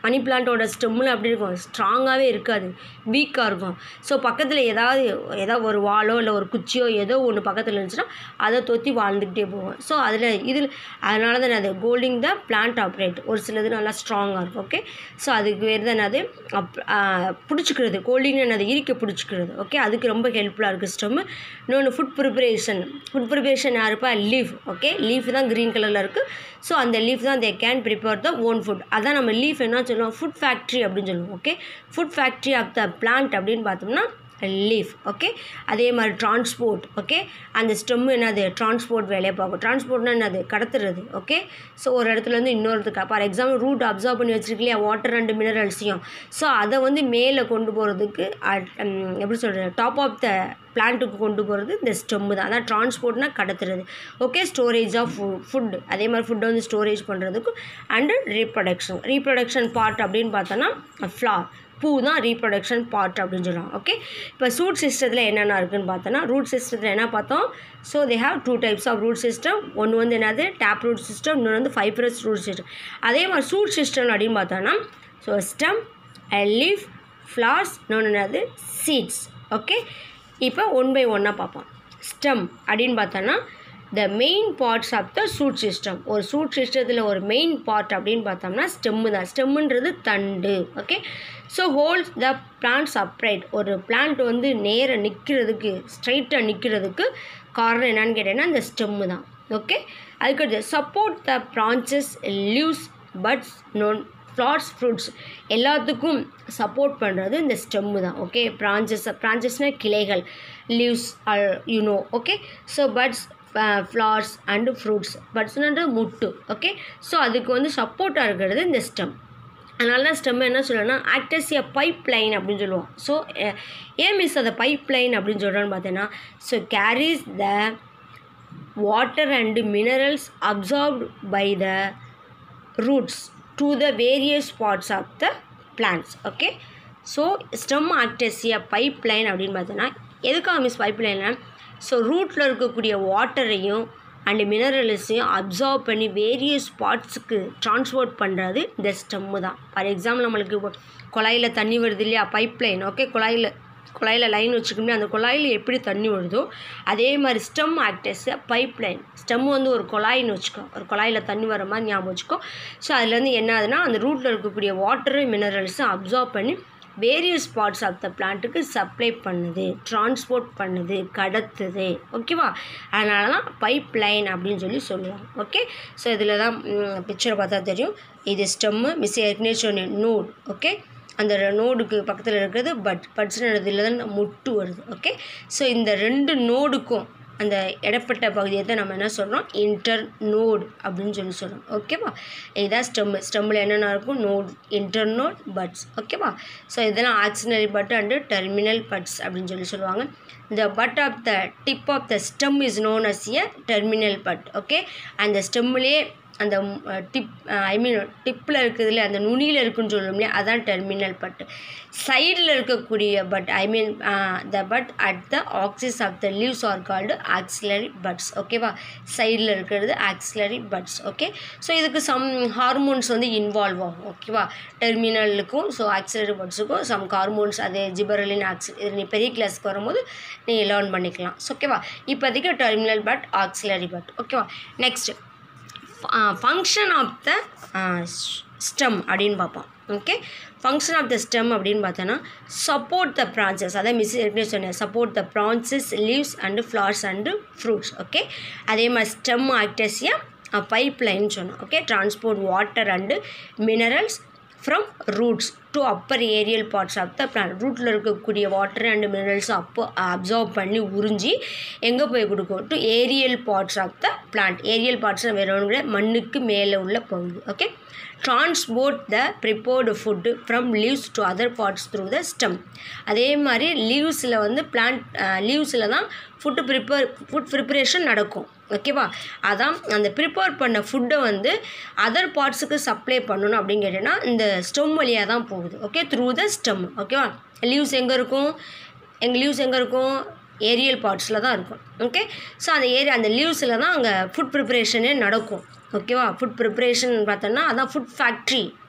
மணி பிளான்ட்டோட ஸ்டெம்மில் அப்படி இருக்கும் ஸ்ட்ராங்காகவே இருக்காது வீக்காக இருக்கும் ஸோ பக்கத்தில் ஏதாவது ஏதாவது ஒரு வாளோ இல்லை ஒரு குச்சியோ ஏதோ ஒன்று பக்கத்தில் இருந்துச்சுன்னா அதை தொத்தி வாழ்ந்துக்கிட்டே போகும் ஸோ அதில் இதில் அதனால தான் அது கோல்டிங் த பிளான்ட் ஆப்ரேட் ஒரு சிலது நல்லா ஸ்ட்ராங்காக இருக்கும் ஓகே ஸோ அதுக்கு வேறு தான் அது அப் பிடிச்சிக்கிறது கோல்டிங் அது இறுக்க பிடிச்சிக்கிறது ஓகே அதுக்கு ரொம்ப ஹெல்ப்ஃபுல்லாக இருக்குது ஸ்டெம்மு இன்னொன்று ஃபுட் ப்ரிப்பரேஷன் ஃபுட் ப்ரிப்பரேஷன் யாருப்பா லீஃப் ஓகே லீஃப் தான் க்ரீன் கலரில் இருக்குது ஸோ அந்த லீஃப் தான் they can prepare the own food அதான் நம்ம லீஃப் என்ன சொல்லுவோம் ஃபுட் ஃபேக்ட்ரி அப்படின்னு சொல்லுவோம் okay food factory of the plant அப்படின்னு பார்த்தோம்னா லீஃப் ஓகே அதே மாதிரி டிரான்ஸ்போர்ட் ஓகே அந்த ஸ்டெம்மு என்னது டிரான்ஸ்போர்ட் வேலையை பார்க்கும் டிரான்ஸ்போர்ட்னா என்னது கடத்துறது ஓகே ஸோ ஒரு இடத்துலேருந்து இன்னொருத்துக்கு ஃபார் எக்ஸாம்பிள் ரூட் அப்சர்வ் பண்ணி வச்சிருக்கு இல்லையா வாட்டர் அண்ட் மினரல்ஸையும் ஸோ அதை வந்து மேலே கொண்டு போகிறதுக்கு எப்படி சொல்கிறது டாப் ஆஃப் த பிளான்ட்டுக்கு கொண்டு போகிறது இந்த ஸ்டெம்மு தான் அதான் டிரான்ஸ்போர்ட்னா கடத்துறது ஓகே ஸ்டோரேஜ் ஆஃப் ஃபுட் அதே மாதிரி ஃபுட்டை வந்து ஸ்டோரேஜ் பண்ணுறதுக்கு அண்டு ரீப்ரொடக்ஷன் ரீப்ரொடக்ஷன் பார்ட் அப்படின்னு பார்த்தோன்னா ஃப்ளார் பூ தான் ரீப்ரொடக்ஷன் பார்ட் அப்படின்னு சொல்லுவாங்க ஓகே இப்போ சூட் சிஸ்டத்தில் என்னென்ன இருக்குன்னு பார்த்தோன்னா ரூட் சிஸ்டத்தில் என்ன பார்த்தோம் so they have two types of root system ஒன்று வந்து என்னது டேப் ரூட் சிஸ்டம் இன்னொன்று வந்து ஃபைப்ரஸ் ரூட் சிஸ்டம் அதே மாதிரி சூட் சிஸ்டம் அப்படின்னு பார்த்தோன்னா ஸோ ஸ்டம் லீஃப் ஃப்ளார்ஸ் இன்னொன்று என்னது சீட்ஸ் ஓகே இப்போ ஒன் பை ஒன்னாக பார்ப்போம் ஸ்டெம் அப்படின்னு பார்த்தோன்னா the main parts of the shoot system ஒரு சூட் சிஸ்டத்தில் ஒரு மெயின் பார்ட் அப்படின்னு பார்த்தோம்னா ஸ்டெம்மு தான் ஸ்டெம்முன்றது தண்டு okay so holds the plant upright ஒரு பிளான்ட் வந்து நேராக நிற்கிறதுக்கு ஸ்ட்ரைட்டாக நிற்கிறதுக்கு காரணம் என்னன்னு கேட்டீங்கன்னா இந்த ஸ்டெம்மு தான் ஓகே அதுக்கடுத்து support the branches leaves buds known flowers fruits எல்லாத்துக்கும் சப்போர்ட் பண்ணுறது இந்த ஸ்டெம்மு தான் ஓகே ப்ரான்ச்சஸ் ப்ரான்ச்சஸ்னால் கிளைகள் leaves you know okay so buds flowers and fruits பட்ஸ்ன்றது முட்டு ஓகே ஸோ அதுக்கு வந்து சப்போர்ட்டாக இருக்கிறது இந்த ஸ்டெம் அதனால தான் ஸ்டெம் என்ன சொல்லணும்னா ஆக்டஸ் எ பைப் லைன் அப்படின்னு சொல்லுவோம் ஸோ ஏன் மிஸ் அதை பைப் லைன் அப்படின்னு சொல்கிறோன்னு பார்த்தீங்கன்னா so carries the water and minerals absorbed by the roots to the various parts of the plants okay so stem acts as a pipe line அப்படின்னு பார்த்தோன்னா எதுக்காக மிஸ் பைப் லைன்னா ஸோ ரூட்டில் இருக்கக்கூடிய வாட்டரையும் அண்டு மினரல்ஸையும் அப்சர்வ் பண்ணி வேரியஸ் பார்ட்ஸுக்கு ட்ரான்ஸ்போர்ட் பண்ணுறது இந்த ஸ்டெம்மு தான் ஃபார் எக்ஸாம்பிள் நம்மளுக்கு இப்போ குழாயில் தண்ணி வருது இல்லையா பைப் லைன் ஓகே குழாயில் குழாயில் லைன் வச்சுக்கோமே அந்த குழாயில் எப்படி தண்ணி வருதோ அதே மாதிரி stem acts as pipe line stem வந்து ஒரு குழாயின்னு வச்சுக்கோ ஒரு குழாயில் தண்ணி வர மாதிரி ஞாபகம் வச்சுக்கோ ஸோ அதுலேருந்து என்ன ஆகுதுன்னா அந்த ரூட்டில் இருக்கக்கூடிய வாட்டரும் மினரல்ஸும் அப்சர்வ் பண்ணி வேரியஸ் பார்ட்ஸ் ஆஃப் த பிளான்ட்டுக்கு சப்ளை பண்ணுது டிரான்ஸ்போர்ட் பண்ணுது கடத்துது ஓகேவா அதனால தான் பைப் லைன் அப்படின்னு சொல்லி சொல்லுவாங்க ஓகே ஸோ இதில் தான் பிக்சரை பார்த்தா தெரியும் இது ஸ்டெம்மு மிஸ் ஏற்கனவே சொன்னேன் நோட் ஓகே அந்த நோடுக்கு பக்கத்தில் இருக்கிறது பட் பட்ஸ்ன்றதுல தான் முட்டு வருது ஓகே ஸோ இந்த ரெண்டு நோடுக்கும் அந்த இடப்பட்ட பகுதியை தான் நம்ம என்ன சொல்கிறோம் இன்டர் நோட் அப்படின்னு சொல்லி சொல்கிறோம் ஓகேவா இதுதான் ஸ்டெம்மு ஸ்டெம்மில் என்னென்ன இருக்கும் நோட் இன்டர் நோட் பட்ஸ் ஓகேவா ஸோ இதெல்லாம் axillary bud and terminal buds அப்படின்னு சொல்லி சொல்லுவாங்க the butt of the tip of the stem is known as a terminal bud okay அந்த ஸ்டெம்மிலே அந்த டிப் ஐ மீன் டிப்பில் இருக்குதுல அந்த நுனியில் இருக்குன்னு சொல்லும் இல்லையா அதான் டெர்மினல் பட் சைடில் இருக்கக்கூடிய bud I mean the bud at the axis of the leaves are called axillary buds ஓகேவா சைடில் இருக்கிறது ஆக்சிலரி பட்ஸ் ஓகே ஸோ இதுக்கு சம் ஹார்மோன்ஸ் வந்து இன்வால்வ் ஆகும் ஓகேவா டெர்மினலுக்கும் ஸோ ஆக்சிலரி பட்ஸுக்கும் சம் ஹார்மோன்ஸ் அது ஜிபரலின் ஆக்சி இது நீ பெரிய கிளாஸ்க்கு வரும்போது நீ லேர்ன் பண்ணிக்கலாம் ஸோ ஓகேவா இப்போதைக்கு டெர்மினல் பட் ஆக்சிலரி பட் ஓகேவா next function of the stem அப்படின்னு பார்ப்போம் okay function of the stem அப்படின்னு பார்த்தோன்னா சப்போர்ட் த ப்ரான்சஸ் அதான் மிஸ் ஏற்கனவே சொன்னேன் support the branches leaves and flowers and fruits okay அதே மாதிரி ஸ்டெம் ஆக்டஸியா பைப் லைன் சொன்னோம் okay transport water and minerals from roots to upper aerial parts of the plant ரூட்டில் இருக்கக்கூடிய water and minerals அப்போ observe பண்ணி உறிஞ்சி எங்கே போய் கொடுக்கும் to aerial parts of the plant aerial parts வேறு ஒன்று கிடையாது மண்ணுக்கு மேலே உள்ள பகுதி okay transport the prepared food from leaves to other parts through the stem அதே மாதிரி லீவ்ஸில் வந்து பிளான்ட் லீவ்ஸில் தான் ஃபுட்டு ப்ரிப்பேர் ஃபுட் ப்ரிப்பரேஷன் நடக்கும் ஓகேவா அதான் அந்த ப்ரிப்பேர் பண்ண ஃபுட்டை வந்து அதர் பார்ட்ஸுக்கு சப்ளை பண்ணணும் அப்படின்னு கேட்டிங்கன்னா இந்த ஸ்டெம் வழியாக தான் போகுது ஓகே த்ரூ த ஸ்டெம் ஓகேவா லீவ்ஸ் எங்கே இருக்கும் எங்கள் லீவ்ஸ் எங்கே இருக்கும் ஏரியல் பார்ட்ஸில் தான் இருக்கும் ஓகே ஸோ அந்த ஏரியா அந்த லீவ்ஸில் தான் அங்கே ஃபுட் ப்ரிப்பரேஷனே நடக்கும் ஓகேவா ஃபுட் ப்ரிப்பரேஷன் பார்த்தோன்னா அதான் ஃபுட் ஃபேக்ட்ரி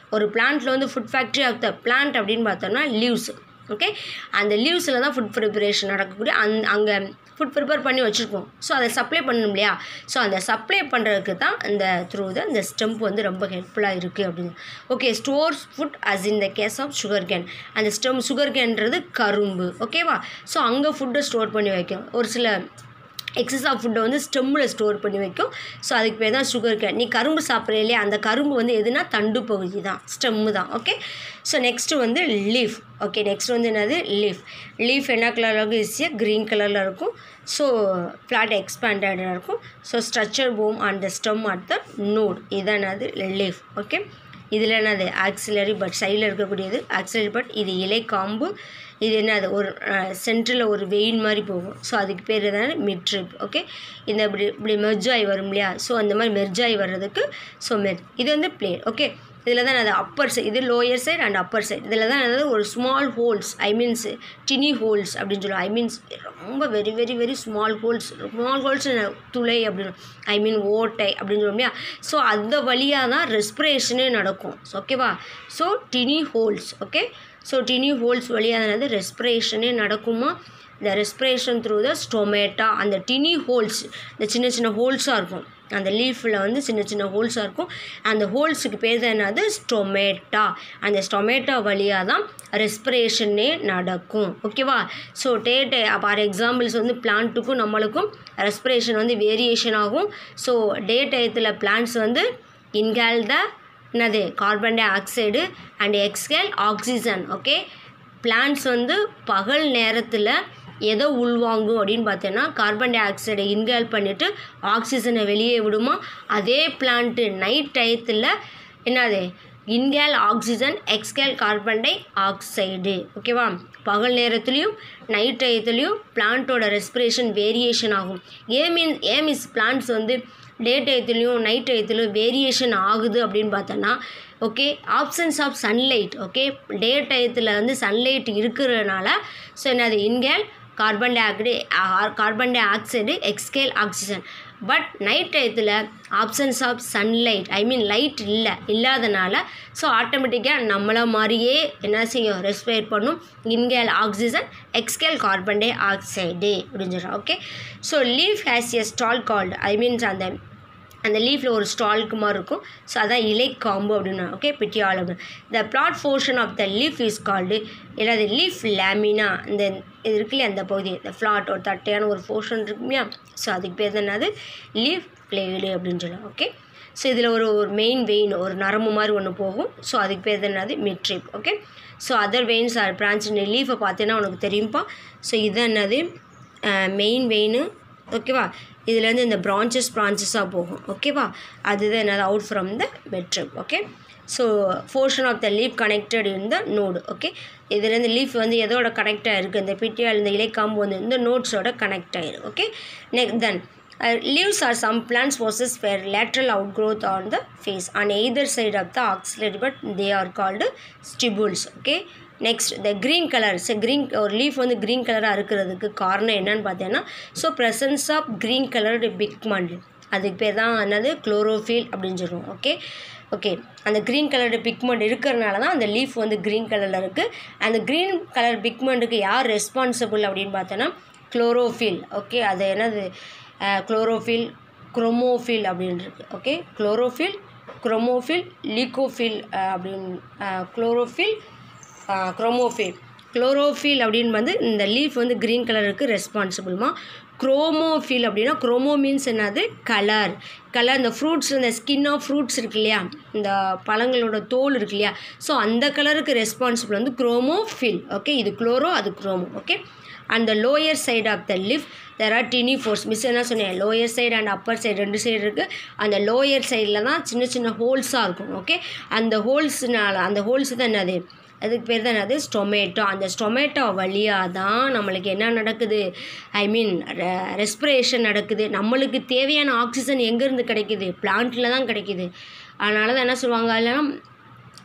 ஒரு பிளான்ட்டில் வந்து food factory of the plant அப்படின்னு பார்த்தோம்னா லீவ்ஸ் ஓகே அந்த லீவ்ஸில் தான் ஃபுட் ப்ரிப்பரேஷன் நடக்கக்கூடிய அந் அங்கே ஃபுட் ப்ரிப்பேர் பண்ணி வச்சுருக்கோம் ஸோ அதை சப்ளை பண்ணணும் இல்லையா ஸோ அந்த சப்ளை பண்ணுறதுக்கு தான் இந்த த்ரூ த இந்த ஸ்டெம்ப் வந்து ரொம்ப ஹெல்ப்ஃபுல்லாக இருக்குது அப்படின்னு okay stores food as in the case of sugarcane அந்த ஸ்டெம் சுகர் கேன்றது கரும்பு ஓகேவா ஸோ அங்கே ஃபுட்டை ஸ்டோர் பண்ணி வைக்கும் ஒரு சில எக்ஸஸ் ஆஃப் ஃபுட்டை வந்து ஸ்டெம்மில் ஸ்டோர் பண்ணி வைக்கும் ஸோ அதுக்கு பேர் தான் சுகர் கேன் நீ கரும்பு சாப்பிட்ற இல்லையா அந்த கரும்பு வந்து எதுனா தண்டு பகுதி தான் ஸ்டெம்மு தான் ஓகே ஸோ நெக்ஸ்ட்டு வந்து லீஃப் ஓகே நெக்ஸ்ட் வந்து என்னது லீஃப் லீஃப் என்ன கலரில் இருக்கும் ஈஸியாக க்ரீன் கலரில் இருக்கும் ஸோ ஃப்ளாட் எக்ஸ்பேண்டடாக இருக்கும் so structure borne and the stem at the node இதான் என்னது லீஃப் ஓகே இதில் என்னது ஆக்சிலரி பட் சைடில் இருக்கக்கூடியது ஆக்சிலரி பட் இது இலை காம்பு இது என்னது ஒரு சென்டரில் ஒரு வெயின் மாதிரி போகும் ஸோ அதுக்கு பேர் என்னது மிட்ரிப் ஓகே இந்த இப்படி இப்படி மெர்ஜ் ஆகி வரும் இல்லையா ஸோ அந்த மாதிரி மெர்ஜ் ஆகி வர்றதுக்கு ஸோ மெர் இது வந்து பிளேன் ஓகே இதில் தான் அது அப்பர் சைடு இது lower side and upper side இதில் தான் அதாவது ஒரு small holes I means tiny holes அப்படின்னு சொல்லுவோம் ஐ மீன்ஸ் ரொம்ப very very very small holes small holes துளை அப்படின்னு ஐ மீன் ஓட்டை அப்படின்னு சொல்லுவோம் இல்லையா ஸோ அந்த வழியாக தான் ரெஸ்பிரேஷனே நடக்கும் ஓகேவா so tiny holes okay so tiny holes வழியாக தான் வந்து ரெஸ்பிரேஷனே நடக்குமா இந்த ரெஸ்பிரேஷன் த்ரூ த ஸ்டொமேட்டா அந்த டினி ஹோல்ஸ் இந்த சின்ன சின்ன ஹோல்ஸாக இருக்கும் அந்த லீஃபில் வந்து சின்ன சின்ன ஹோல்ஸாக இருக்கும் அந்த ஹோல்ஸுக்கு பேர் தான் என்னது ஸ்டொமேட்டா அந்த ஸ்டொமேட்டா வழியாக தான் ரெஸ்பிரேஷனே நடக்கும் ஓகேவா ஸோ டேட்டை ஃபார் எக்ஸாம்பிள்ஸ் வந்து பிளான்ட்டுக்கும் நம்மளுக்கும் ரெஸ்பிரேஷன் வந்து வேரியேஷன் ஆகும் ஸோ டே டயத்தில் பிளான்ட்ஸ் வந்து இன்ஹேல் த என்னது carbon dioxide and exhale oxygen okay plants வந்து பகல் நேரத்தில் எதை உள்வாங்கும் அப்படின்னு பார்த்தோன்னா கார்பன் டை ஆக்சைடை இன்ஹேல் பண்ணிவிட்டு ஆக்சிஜனை வெளியே விடுமா அதே பிளான்ட்டு நைட் டயத்தில் என்னது inhale oxygen exhale carbon dioxide ஓகேவா பகல் நேரத்துலேயும் நைட் டயத்துலேயும் பிளான்ட்டோட ரெஸ்பிரேஷன் வேரியேஷன் ஆகும் I mean A means plants வந்து டே டயத்துலேயும் நைட் டயத்துலையும் வேரியேஷன் ஆகுது அப்படின்னு பார்த்தோன்னா okay absence of sunlight okay day டயத்தில் வந்து சன்லைட் இருக்கிறதுனால ஸோ என்னது inhale carbon dioxide carbon dioxide exhale oxygen but night டயத்தில் absence of sunlight I mean light இல்லை இல்லாதனால ஸோ ஆட்டோமேட்டிக்காக நம்மளை மாதிரியே என்ன செய்யும் ரெஸ்பிரேட் பண்ணும் inhale oxygen exhale carbon dioxide அப்படின்னு சொல்கிறோம் okay so leaf has a stalk called I means அந்த அந்த லீஃபில் ஒரு ஸ்டால்க்கு மாதிரி இருக்கும் ஸோ அதான் இலை காம்பு அப்படின்னு ஓகே பிட்டியால் அப்படின்னு the flat portion of the leaf is called இல்லாத லீஃப் லேமினா இந்த இது இருக்குல்லையா அந்த பகுதி இந்த ஃப்ளாட் ஒரு தட்டையான ஒரு போர்ஷன் இருக்குமையா ஸோ அதுக்கு பேர் என்னது லீஃப் பிளேடு அப்படின்னு சொல்லலாம் ஓகே ஸோ இதில் ஒரு ஒரு மெயின் வெயின் ஒரு நரம்பு மாதிரி ஒன்று போகும் ஸோ அதுக்கு பேர் என்னது midrib okay so other veins are branch லீஃபை பார்த்தீங்கன்னா உனக்கு தெரியும்ப்பா ஸோ இது என்னது மெயின் வெயின் ஓகேவா இதுலேருந்து இந்த பிரான்ச்சஸ் பிரான்ச்சஸாக போகும் ஓகேவா அதுதான் என்னது out from the midrib okay so portion of the leaf connected in the node okay இதுலேருந்து லீஃப் வந்து எதோட கனெக்ட் ஆகிருக்கு இந்த பிட்டியால் இந்த இலைக்காம்பு வந்து இந்த நோட்ஸோட கனெக்ட் ஆகிருக்கு okay next then leaves are some plants process where lateral outgrowth on the face on either side of the axillary but they are called stipules okay next the green colour so green ஒரு leaf வந்து green கலராக இருக்கிறதுக்கு காரணம் என்னன்னு பார்த்தீங்கன்னா so presence of green coloured pigment அதுக்கு பேர் தான் என்னது குளோரோஃபில் அப்படின்னு சொல்லுவோம் ஓகே ஓகே அந்த க்ரீன் கலர்டு பிக்மெண்ட் இருக்கிறனால தான் அந்த லீஃப் வந்து க்ரீன் கலரில் இருக்குது அந்த க்ரீன் கலர் பிக்மெண்ட்டுக்கு யார் ரெஸ்பான்சிபிள் அப்படின்னு பார்த்தோன்னா குளோரோஃபில் ஓகே அது என்னது குளோரோஃபில் குரோமோஃபில் அப்படின்னு இருக்கு ஓகே குளோரோஃபில் குரோமோஃபில் லீகோஃபில் அப்படின்னு குளோரோஃபில் குரோமோஃபில் குளோரோஃபில் அப்படின்னு வந்து இந்த லீஃப் வந்து க்ரீன் கலருக்கு ரெஸ்பான்சிபிள்மா குரோமோஃபில் அப்படின்னா குரோமோ மீன்ஸ் என்னது கலர் கலர் இந்த ஃப்ரூட்ஸ் இந்த ஸ்கின் ஆஃப் ஃப்ரூட்ஸ் இருக்கு இல்லையா இந்த பழங்களோட தோல் இருக்கு இல்லையா ஸோ அந்த கலருக்கு ரெஸ்பான்சிபிள் வந்து குரோமோஃபில் ஓகே இது குளோரோ அது குரோமோ ஓகே அந்த lower side of the lift there are tiny pores miss என்ன சொன்னேன் lower side and upper side ரெண்டு சைடு இருக்குது அந்த லோயர் சைடில் தான் சின்ன சின்ன ஹோல்ஸாக இருக்கும் ஓகே அந்த ஹோல்ஸ்னால அந்த ஹோல்ஸ் தான் என்னது அதுக்கு பேர் தான் என்னது ஸ்டொமேட்டோ அந்த ஸ்டொமேட்டோ வழியாக தான் நம்மளுக்கு என்ன நடக்குது ஐ மீன் ரெஸ்பிரேஷன் நடக்குது நம்மளுக்கு தேவையான ஆக்சிஜன் எங்கேருந்து கிடைக்குது பிளான்ட்டில் தான் கிடைக்குது அதனால தான் என்ன சொல்லுவாங்க எல்லாம்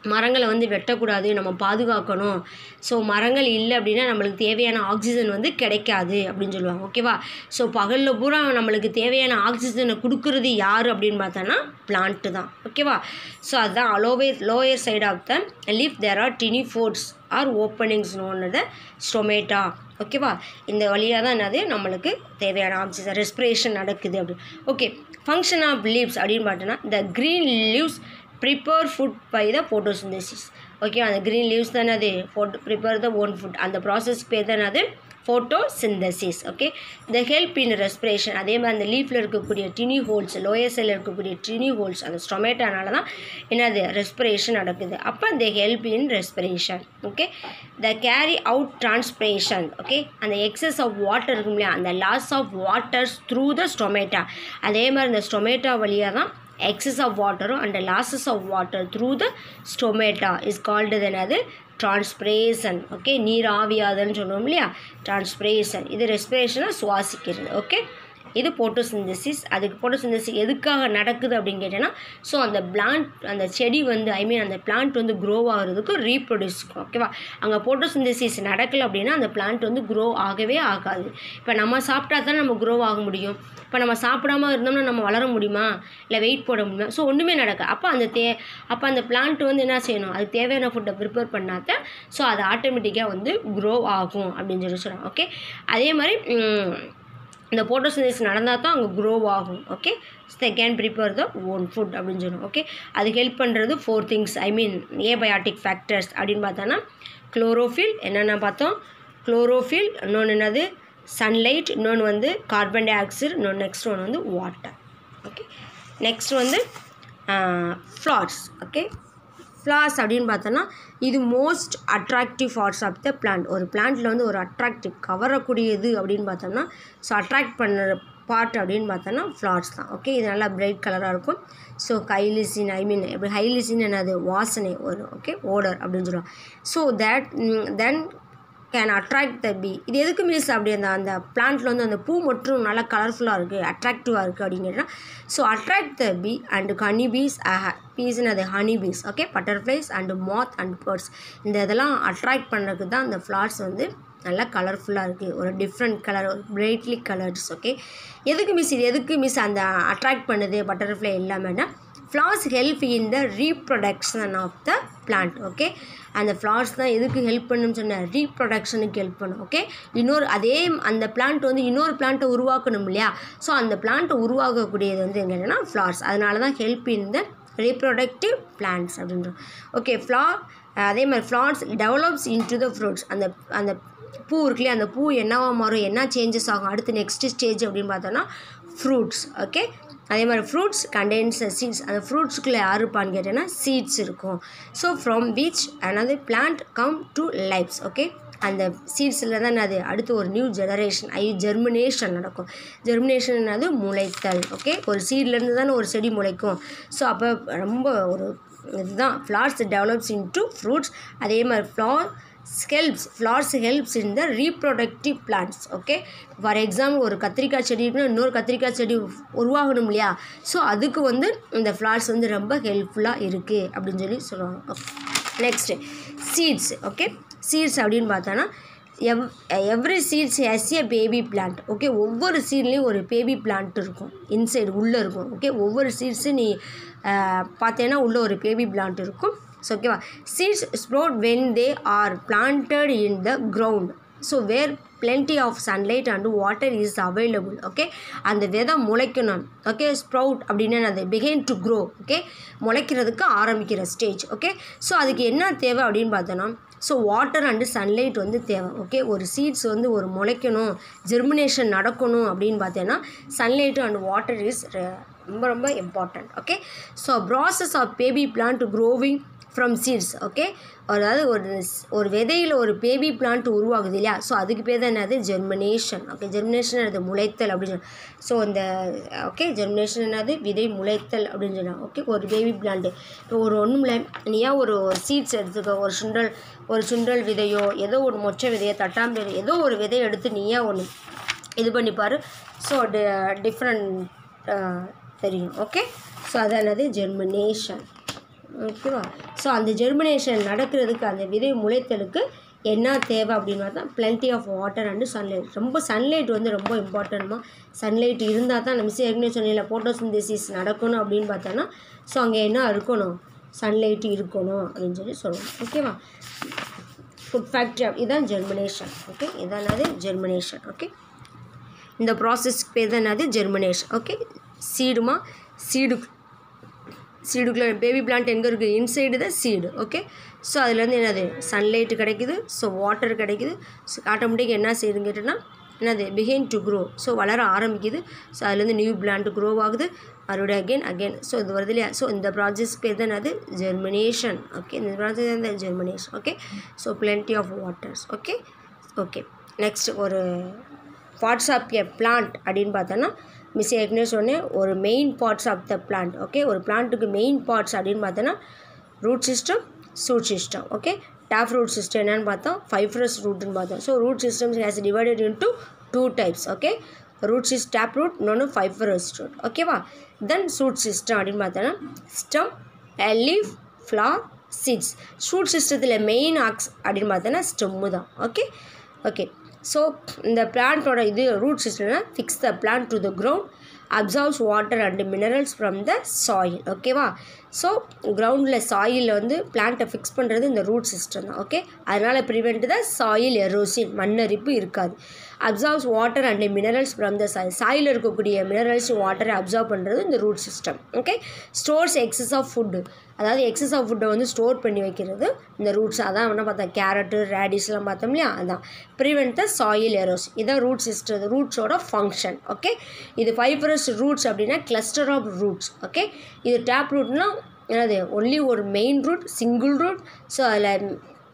மரங்களை வந்து வெட்டக்கூடாது நம்ம பாதுகாக்கணும் ஸோ மரங்கள் இல்லை அப்படின்னா நம்மளுக்கு தேவையான ஆக்சிஜன் வந்து கிடைக்காது அப்படின்னு சொல்லுவாங்க ஓகேவா ஸோ பகலில் பூரா நம்மளுக்கு தேவையான ஆக்சிஜனை கொடுக்குறது யார் அப்படின்னு பார்த்தோன்னா பிளான்ட்டு தான் ஓகேவா ஸோ அதுதான் lower lower side of the leaf there are tiny pores or openings நோன்னது ஸ்டொமேட்டா ஓகேவா இந்த வழியாக தான் என்னது நம்மளுக்கு தேவையான ஆக்சிஜன் ரெஸ்பிரேஷன் நடக்குது அப்படி ஓகே ஃபங்க்ஷன் ஆஃப் லீவ்ஸ் அப்படின்னு பார்த்தோன்னா the green leaves prepare food by the photosynthesis okay அந்த க்ரீன் லீவ்ஸ் தானே அது photo prepare the own food அந்த ப்ராசஸ் பேர் தானே அது photosynthesis okay the help in respiration அதே மாதிரி அந்த லீஃபில் இருக்கக்கூடிய டினி ஹோல்ஸ் லோயர் சைடில் இருக்கக்கூடிய டினி ஹோல்ஸ் அந்த ஸ்டொமேட்டோனால தான் என்னது ரெஸ்பிரேஷன் நடக்குது அப்போ the help in respiration okay the carry out transpiration okay அந்த எக்ஸஸ் ஆஃப் வாட்டர் இருக்கும் இல்லையா அந்த loss of waters through the stomata அதே மாதிரி இந்த ஸ்டொமேட்டா வழியாக தான் excess of water and losses of water through the stomata is called என்னது டிரான்ஸ்பிரேஷன் ஓகே நீர் ஆவியாதல்னு சொல்லுவோம் இல்லையா டிரான்ஸ்பிரேஷன் இது ரெஸ்பிரேஷனாக சுவாசிக்கிறது ஓகே இது போட்டோசிந்தசிஸ் அதுக்கு போட்டோசிந்தசிஸ் எதுக்காக நடக்குது அப்படின்னு கேட்டேன்னா ஸோ அந்த பிளான்ட் அந்த செடி வந்து ஐ மீன் அந்த பிளான்ட் வந்து க்ரோ ஆகிறதுக்கு ரீப்ரொடியூஸ்க்கும் ஓகேவா அங்கே போட்டோசிந்தசிஸ் நடக்கலை அப்படின்னா அந்த பிளான்ட் வந்து க்ரோ ஆகவே ஆகாது இப்போ நம்ம சாப்பிட்டா தான் நம்ம க்ரோ ஆக முடியும் இப்போ நம்ம சாப்பிடாம இருந்தோம்னா நம்ம வளர முடியுமா இல்லை வெயிட் போட முடியுமா ஸோ ஒன்றுமே நடக்க அப்போ அந்த தே அப்போ அந்த பிளான்ட் வந்து என்ன செய்யணும் அதுக்கு தேவையான ஃபுட்டை ப்ரிப்பேர் பண்ணாத ஸோ அது ஆட்டோமேட்டிக்காக வந்து க்ரோ ஆகும் அப்படின்னு சொல்லி சொல்கிறாங்க ஓகே அதே மாதிரி ம், இந்த போட்டோசிந்தசிஸ் நடந்தால் தான் அங்கே க்ரோ ஆகும் okay they can prepare the own food அப்படின்னு சொல்லுவோம் ஓகே அதுக்கு ஹெல்ப் பண்ணுறது four things I mean abiotic factors அப்படின்னு பார்த்தோன்னா குளோரோஃபில் என்னென்ன பார்த்தோம் குளோரோஃபில் இன்னொன்று என்னது சன்லைட் இன்னொன்று வந்து கார்பன் டை ஆக்சைடு இன்னொன்று நெக்ஸ்ட் ஒன்று வந்து வாட்டர் ஓகே நெக்ஸ்ட் வந்து ஃப்ளார்ஸ் ஓகே ஃப்ளார்ஸ் அப்படின்னு பார்த்தோன்னா இது most attractive parts of the plant ஒரு பிளான்ட்டில் வந்து ஒரு அட்ராக்டிவ் கவரக்கூடியது அப்படின்னு பார்த்தோம்னா ஸோ அட்ராக்ட் பண்ணுற பார்ட் அப்படின்னு பார்த்தோன்னா ஃப்ளார்ஸ் தான் ஓகே இது நல்லா பிரைட் கலராக இருக்கும் ஸோ கைலிசின் ஐ மீன் எப்படி ஹைலிசின் என்னது வாசனை வரும் ஓகே ஓடர் அப்படின்னு சொல்லுவாங்க so that then can attract the bee இது எதுக்கு மீன்ஸ் அப்படி அந்த அந்த பிளான்ட்டில் வந்து அந்த பூ மட்டும் நல்லா கலர்ஃபுல்லாக இருக்குது அட்ராக்டிவாக இருக்குது அப்படிங்கிறனா so attract the bee and honey bees பீஸ்னு அது honey bees okay butterflies and moth and birds இந்த இதெல்லாம் அட்ராக்ட் பண்ணுறதுக்கு தான் அந்த ஃப்ளார்ஸ் வந்து நல்லா கலர்ஃபுல்லாக இருக்குது ஒரு டிஃப்ரெண்ட் கலர் ஒரு பிரைட்லி கலர்ஸ் ஓகே எதுக்கு மிஸ் இது எதுக்கு மிஸ் அந்த அட்ராக்ட் பண்ணுது பட்டர்ஃப்ளை எல்லாமேனா flowers help in the reproduction of the plant okay அந்த ஃப்ளார்ஸ் தான் எதுக்கு ஹெல்ப் பண்ணுன்னு சொன்னேன் ரீப்ரொடக்ஷனுக்கு ஹெல்ப் பண்ணும் ஓகே இன்னொரு அதே அந்த பிளான்ட் வந்து இன்னொரு பிளான்ட்டை உருவாக்கணும் இல்லையா ஸோ அந்த பிளான்ட்டை உருவாக்கக்கூடியது வந்து என்னென்னா ஃப்ளார்ஸ் அதனால தான் help in the reproductive plants அப்படின்றோம் ஓகே ஃப்ளா அதே மாதிரி flowers develops into the fruits அந்த அந்த பூ இருக்குல்லையா அந்த பூ என்னவா மாறும் என்ன சேஞ்சஸ் ஆகும் அடுத்து நெக்ஸ்ட் ஸ்டேஜ் அப்படின்னு பார்த்தோன்னா ஃப்ரூட்ஸ் ஓகே அதே மாதிரி ஃப்ரூட்ஸ் கண்டெய்ன்ஸ் சீட்ஸ் அந்த ஃப்ரூட்ஸுக்குள்ளே யார் இருப்பான்னு கேட்டேன்னா சீட்ஸ் இருக்கும் so from which another plant come to lifes okay அந்த சீட்ஸில் தான் அது அடுத்து ஒரு நியூ ஜெனரேஷன் ஐ ஜெர்மினேஷன் நடக்கும் ஜெர்மினேஷன் என்னது முளைத்தல் ஓகே ஒரு சீட்லேருந்து தானே ஒரு செடி முளைக்கும் ஸோ அப்போ ரொம்ப ஒரு இதுதான் ஃப்ளார்ஸ் டெவலப்ஸ் இன்டு ஃப்ரூட்ஸ் அதே மாதிரி flower helps flowers helps in the reproductive plants okay for example ஒரு கத்திரிக்காய் செடி இருக்குன்னா இன்னொரு கத்திரிக்காய் செடி உருவாகணும் இல்லையா ஸோ அதுக்கு வந்து இந்த ஃப்ளார்ஸ் வந்து ரொம்ப ஹெல்ப்ஃபுல்லாக இருக்குது அப்படின்னு சொல்லி சொல்லுவாங்க நெக்ஸ்ட்டு சீட்ஸ் ஓகே சீட்ஸ் அப்படின்னு பார்த்தோன்னா எவ் every seeds is a baby plant okay ஒவ்வொரு சீட்லேயும் ஒரு பேபி பிளான்ட் இருக்கும் இன்சைடு உள்ளே இருக்கும் ஓகே ஒவ்வொரு சீட்ஸும் நீ பார்த்தேன்னா உள்ளே ஒரு பேபி பிளான்ட் இருக்கும் ஸோ ஓகேவா seeds sprout when they are planted in the ground so where plenty of sunlight and water is available okay அந்த விதை முளைக்கணும் ஓகே ஸ்ப்ரவுட் அப்படின்னு அது பிகைன் டு க்ரோ ஓகே முளைக்கிறதுக்கு ஆரம்பிக்கிற ஸ்டேஜ் ஓகே ஸோ அதுக்கு என்ன தேவை அப்படின்னு பார்த்தோன்னா ஸோ வாட்டர் அண்டு சன்லைட் வந்து தேவை ஓகே ஒரு சீட்ஸ் வந்து ஒரு முளைக்கணும் ஜெர்மினேஷன் நடக்கணும் அப்படின்னு பார்த்தேன்னா சன்லைட் அண்ட் வாட்டர் இஸ் ரொம்ப ரொம்ப important okay so process of baby plant growing from seeds okay அதாவது ஒரு ஸ்- ஒரு விதையில் ஒரு பேபி பிளான்ட் உருவாகுது இல்லையா ஸோ அதுக்கு பேர் தான் என்னது ஜெர்மினேஷன் ஓகே ஜெர்மினேஷன் அது முளைத்தல் அப்படின்னு சொல்லி ஸோ இந்த ஓகே ஜெர்மினேஷன் என்னது விதை முளைத்தல் அப்படின்னு சொல்லுவாங்க ஓகே ஒரு பேபி பிளான்ட் இப்போ ஒரு ஒன்றும் இல்லை நீ ஏன் ஒரு சீட்ஸ் எடுத்துக்க ஒரு சுண்டல் ஒரு சுண்டல் விதையோ ஏதோ ஒரு மொச்சை விதையோ தட்டாம்பு விதை ஏதோ ஒரு விதையை எடுத்து நீ ஏன் ஒன்று இது பண்ணிப்பார் ஸோ டிஃப்ரெண்ட் தெரியும் ஓகே ஸோ அது என்னது ஜெர்மினேஷன் ஓகேவா ஸோ அந்த ஜெர்மினேஷன் நடக்கிறதுக்கு அந்த விதை முளைத்தலுக்கு என்ன தேவை அப்படின்னு பார்த்தா plenty of water and sunlight ரொம்ப சன்லைட் வந்து ரொம்ப இம்பார்ட்டன்ட்மா சன்லைட் இருந்தால் தான் நம்ம ஏற்கனவே சொன்னில ஃபோட்டோசிந்தசிஸ் நடக்கணும் அப்படின்னு பார்த்தோன்னா ஸோ அங்கே என்ன இருக்கணும் சன்லைட் இருக்கணும் அப்படின்னு சொல்லி சொல்லணும் ஓகேவா ஃபுட் ஃபேக்ட்ரி இதுதான் ஜெர்மினேஷன் ஓகே இதான் அது ஜெர்மினேஷன் ஓகே இந்த ப்ராசஸ்க்கு பேர் தான் என்னது ஜெர்மினேஷன் ஓகே சீடுமா சீடு சீடுக்குள்ளே பேபி பிளான்ட் எங்கே இருக்குது இன்சைடு தான் சீடு ஓகே ஸோ அதுலேருந்து என்னது சன்லைட் கிடைக்குது ஸோ வாட்டர் கிடைக்குது ஸோ ஆட்டோமேட்டிக் என்ன செய்யுதுன்னு கேட்டோன்னா என்னது பிகைன் டு க்ரோ ஸோ வளர ஆரம்பிக்குது ஸோ அதுலேருந்து நியூ பிளான்ட் க்ரோ ஆகுது மறுபடியும் அகெயின் அகெயின் ஸோ இது வருது இல்லையா ஸோ இந்த ப்ராசஸ் பேர் தான் அது ஜெர்மினேஷன் ஓகே இந்த ப்ராசஸ் தான் germination okay so plenty of waters okay okay next ஒரு பார்ட்ஸ் ஆஃப் எ பிளான்ட் அப்படின்னு பார்த்தோன்னா மிஸ் ஏற்கனவே சொன்னேன் ஒரு main parts of the plant okay ஒரு பிளான்ட்டுக்கு மெயின் பார்ட்ஸ் அப்படின்னு பார்த்தோன்னா root system shoot system okay tap root system என்னன்னு பார்த்தோம் ஃபைப்ரஸ் ரூட்னு பார்த்தோம் so root systems has divided into two types okay root சிஸ் டேப் ரூட் இன்னொன்று ஃபைப்ரஸ் ரூட் ஓகேவா தென் சூட் சிஸ்டம் அப்படின்னு பார்த்தோன்னா stem leaf flower seeds shoot சிஸ்டத்தில் மெயின் ஆக்ஸ் அப்படின்னு பார்த்தோன்னா ஸ்டெம்மு தான் ஓகே ஓகே ஸோ இந்த பிளான்ட்டோட இது ரூட் சிஸ்டம்னா fix the plant to the ground absorbs water and minerals from the soil ஓகேவா ஸோ கிரவுண்டில் சாயிலில் வந்து பிளான்ட்டை ஃபிக்ஸ் பண்ணுறது இந்த ரூட் சிஸ்டம் தான் ஓகே அதனால் ப்ரிவெண்ட் த சாயில் எரோசின் மண்ணரிப்பு இருக்காது absorbs water and minerals from the soil soil இருக்கக்கூடிய மினரல்ஸ் வாட்டரை அப்சர்வ் பண்ணுறது இந்த root system okay stores excess of food அதாவது எக்ஸஸ் ஆஃப் ஃபுட்டை வந்து ஸ்டோர் பண்ணி வைக்கிறது இந்த ரூட்ஸ் அதான் என்ன பார்த்தோம் கேரட்டு ரேடிஸ்லாம் பார்த்தோம் இல்லையா அதான் ப்ரிவெண்ட் த சாயில் எரோஸ் இதான் ரூட் சிஸ்டம் ரூட்ஸோட ஃபங்க்ஷன் ஓகே இது ஃபைப்ரஸ் ரூட்ஸ் அப்படின்னா கிளஸ்டர் ஆஃப் ரூட்ஸ் ஓகே இது டேப் ரூட்னா என்னது ஒன்லி ஒரு main root single root so அதில்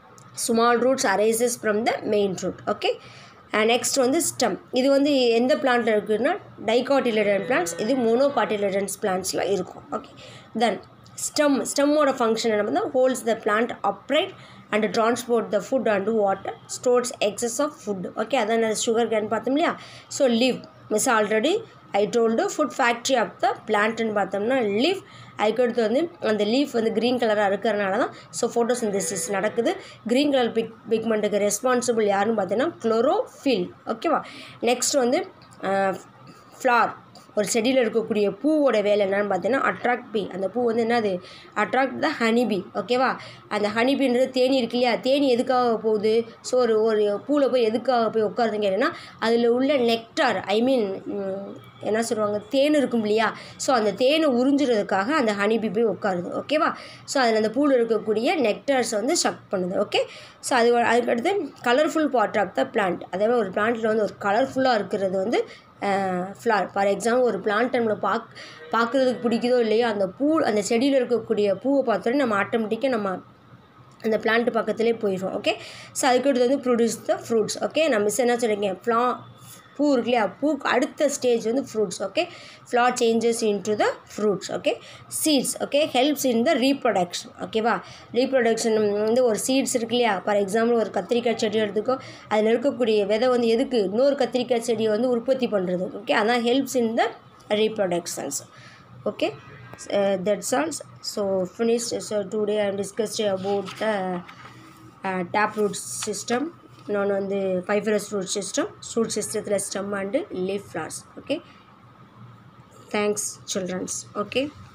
small roots arises from the main root okay next வந்து ஸ்டம் இது வந்து எந்த பிளான்ட்டில் இருக்குதுன்னா டைகாட்டிலடன் பிளான்ட்ஸ் இது மோனோகாட்டிலடன்ஸ் பிளான்ட்ஸில் இருக்கும் ஓகே தென் ஸ்டம் ஸ்டம்மோட ஃபங்க்ஷன் என்ன பண்ணால் holds the plant upright and transport the food and water stores excess of food okay அதான் சுகர் கேன் பார்த்தோம் இல்லையா so leave miss already I told food factory of the பிளான்ட்னு பார்த்தோம்னா leaf அதுக்கடுத்து வந்து அந்த லீஃப் வந்து க்ரீன் கலராக இருக்கிறனால தான் ஸோ ஃபோட்டோசிந்தசிஸ் நடக்குது க்ரீன் கலர் பிக் பிக்மெண்ட்டுக்கு ரெஸ்பான்சிபிள் யாருன்னு பார்த்தீங்கன்னா குளோரோஃபில் ஓகேவா நெக்ஸ்ட் வந்து ஃப்ளார் ஒரு செடியில் இருக்கக்கூடிய பூவோட வேலை என்னன்னு பார்த்தீங்கன்னா அட்ராக்ட் பி அந்த பூ வந்து என்னது அட்ராக்ட் த ஹனிபி ஓகேவா அந்த ஹனிபின்றது தேனி இருக்கு இல்லையா தேனி எதுக்காக போகுது ஸோ ஒரு ஒரு பூவில் போய் எதுக்காக போய் உட்காருதுன்னு கேட்டீங்கன்னா அதில் உள்ள நெக்டார் ஐ மீன் என்ன சொல்லுவாங்க தேன் இருக்கும் இல்லையா ஸோ அந்த தேனை உறிஞ்சுறதுக்காக அந்த ஹனிபி போய் உட்காருது ஓகேவா ஸோ அதில் அந்த பூவில் இருக்கக்கூடிய நெக்டார்ஸை வந்து ஷக் பண்ணுது ஓகே ஸோ அது அதுக்கடுத்து colourful part of the plant அதே ஒரு பிளான்ட்டில் வந்து ஒரு கலர்ஃபுல்லாக இருக்கிறது வந்து ஃப்ளார் ஃபார் எக்ஸாம்பிள் ஒரு பிளான்ட் நம்மளை பாக் பார்க்குறதுக்கு பிடிக்குதோ இல்லையோ அந்த பூ அந்த செடியில் இருக்கக்கூடிய பூவை பார்த்தோன்னே நம்ம ஆட்டோமேட்டிக்காக நம்ம அந்த பிளான்ட் பக்கத்துலேயே போயிடுவோம் ஓகே ஸோ அதுக்கடுத்து வந்து ப்ரொடியூஸ் த ஃப்ரூட்ஸ் ஓகே நான் மிஸ் என்ன சொல்லியிருக்கேன் ஃப்ளா பூ இருக்கு இல்லையா பூக்கு அடுத்த ஸ்டேஜ் வந்து fruits okay flower changes into the fruits okay seeds okay helps in the reproduction ஓகேவா ரீப்ரொடக்ஷன் வந்து ஒரு சீட்ஸ் இருக்கு இல்லையா ஃபார் எக்ஸாம்பிள் ஒரு கத்திரிக்காய் செடி எடுத்துக்கோ அதில் இருக்கக்கூடிய விதை வந்து எதுக்கு இன்னொரு கத்திரிக்காய் செடியை வந்து உற்பத்தி பண்ணுறது ஓகே அதான் helps in the reproductions okay that's all so finish so today I discussed about the tap root system இன்னொன்று வந்து ஃபைபரஸ் ரூட் சிஸ்டம் ரூட் சிஸ்டத்தில் stem and leaf flowers okay thanks children's okay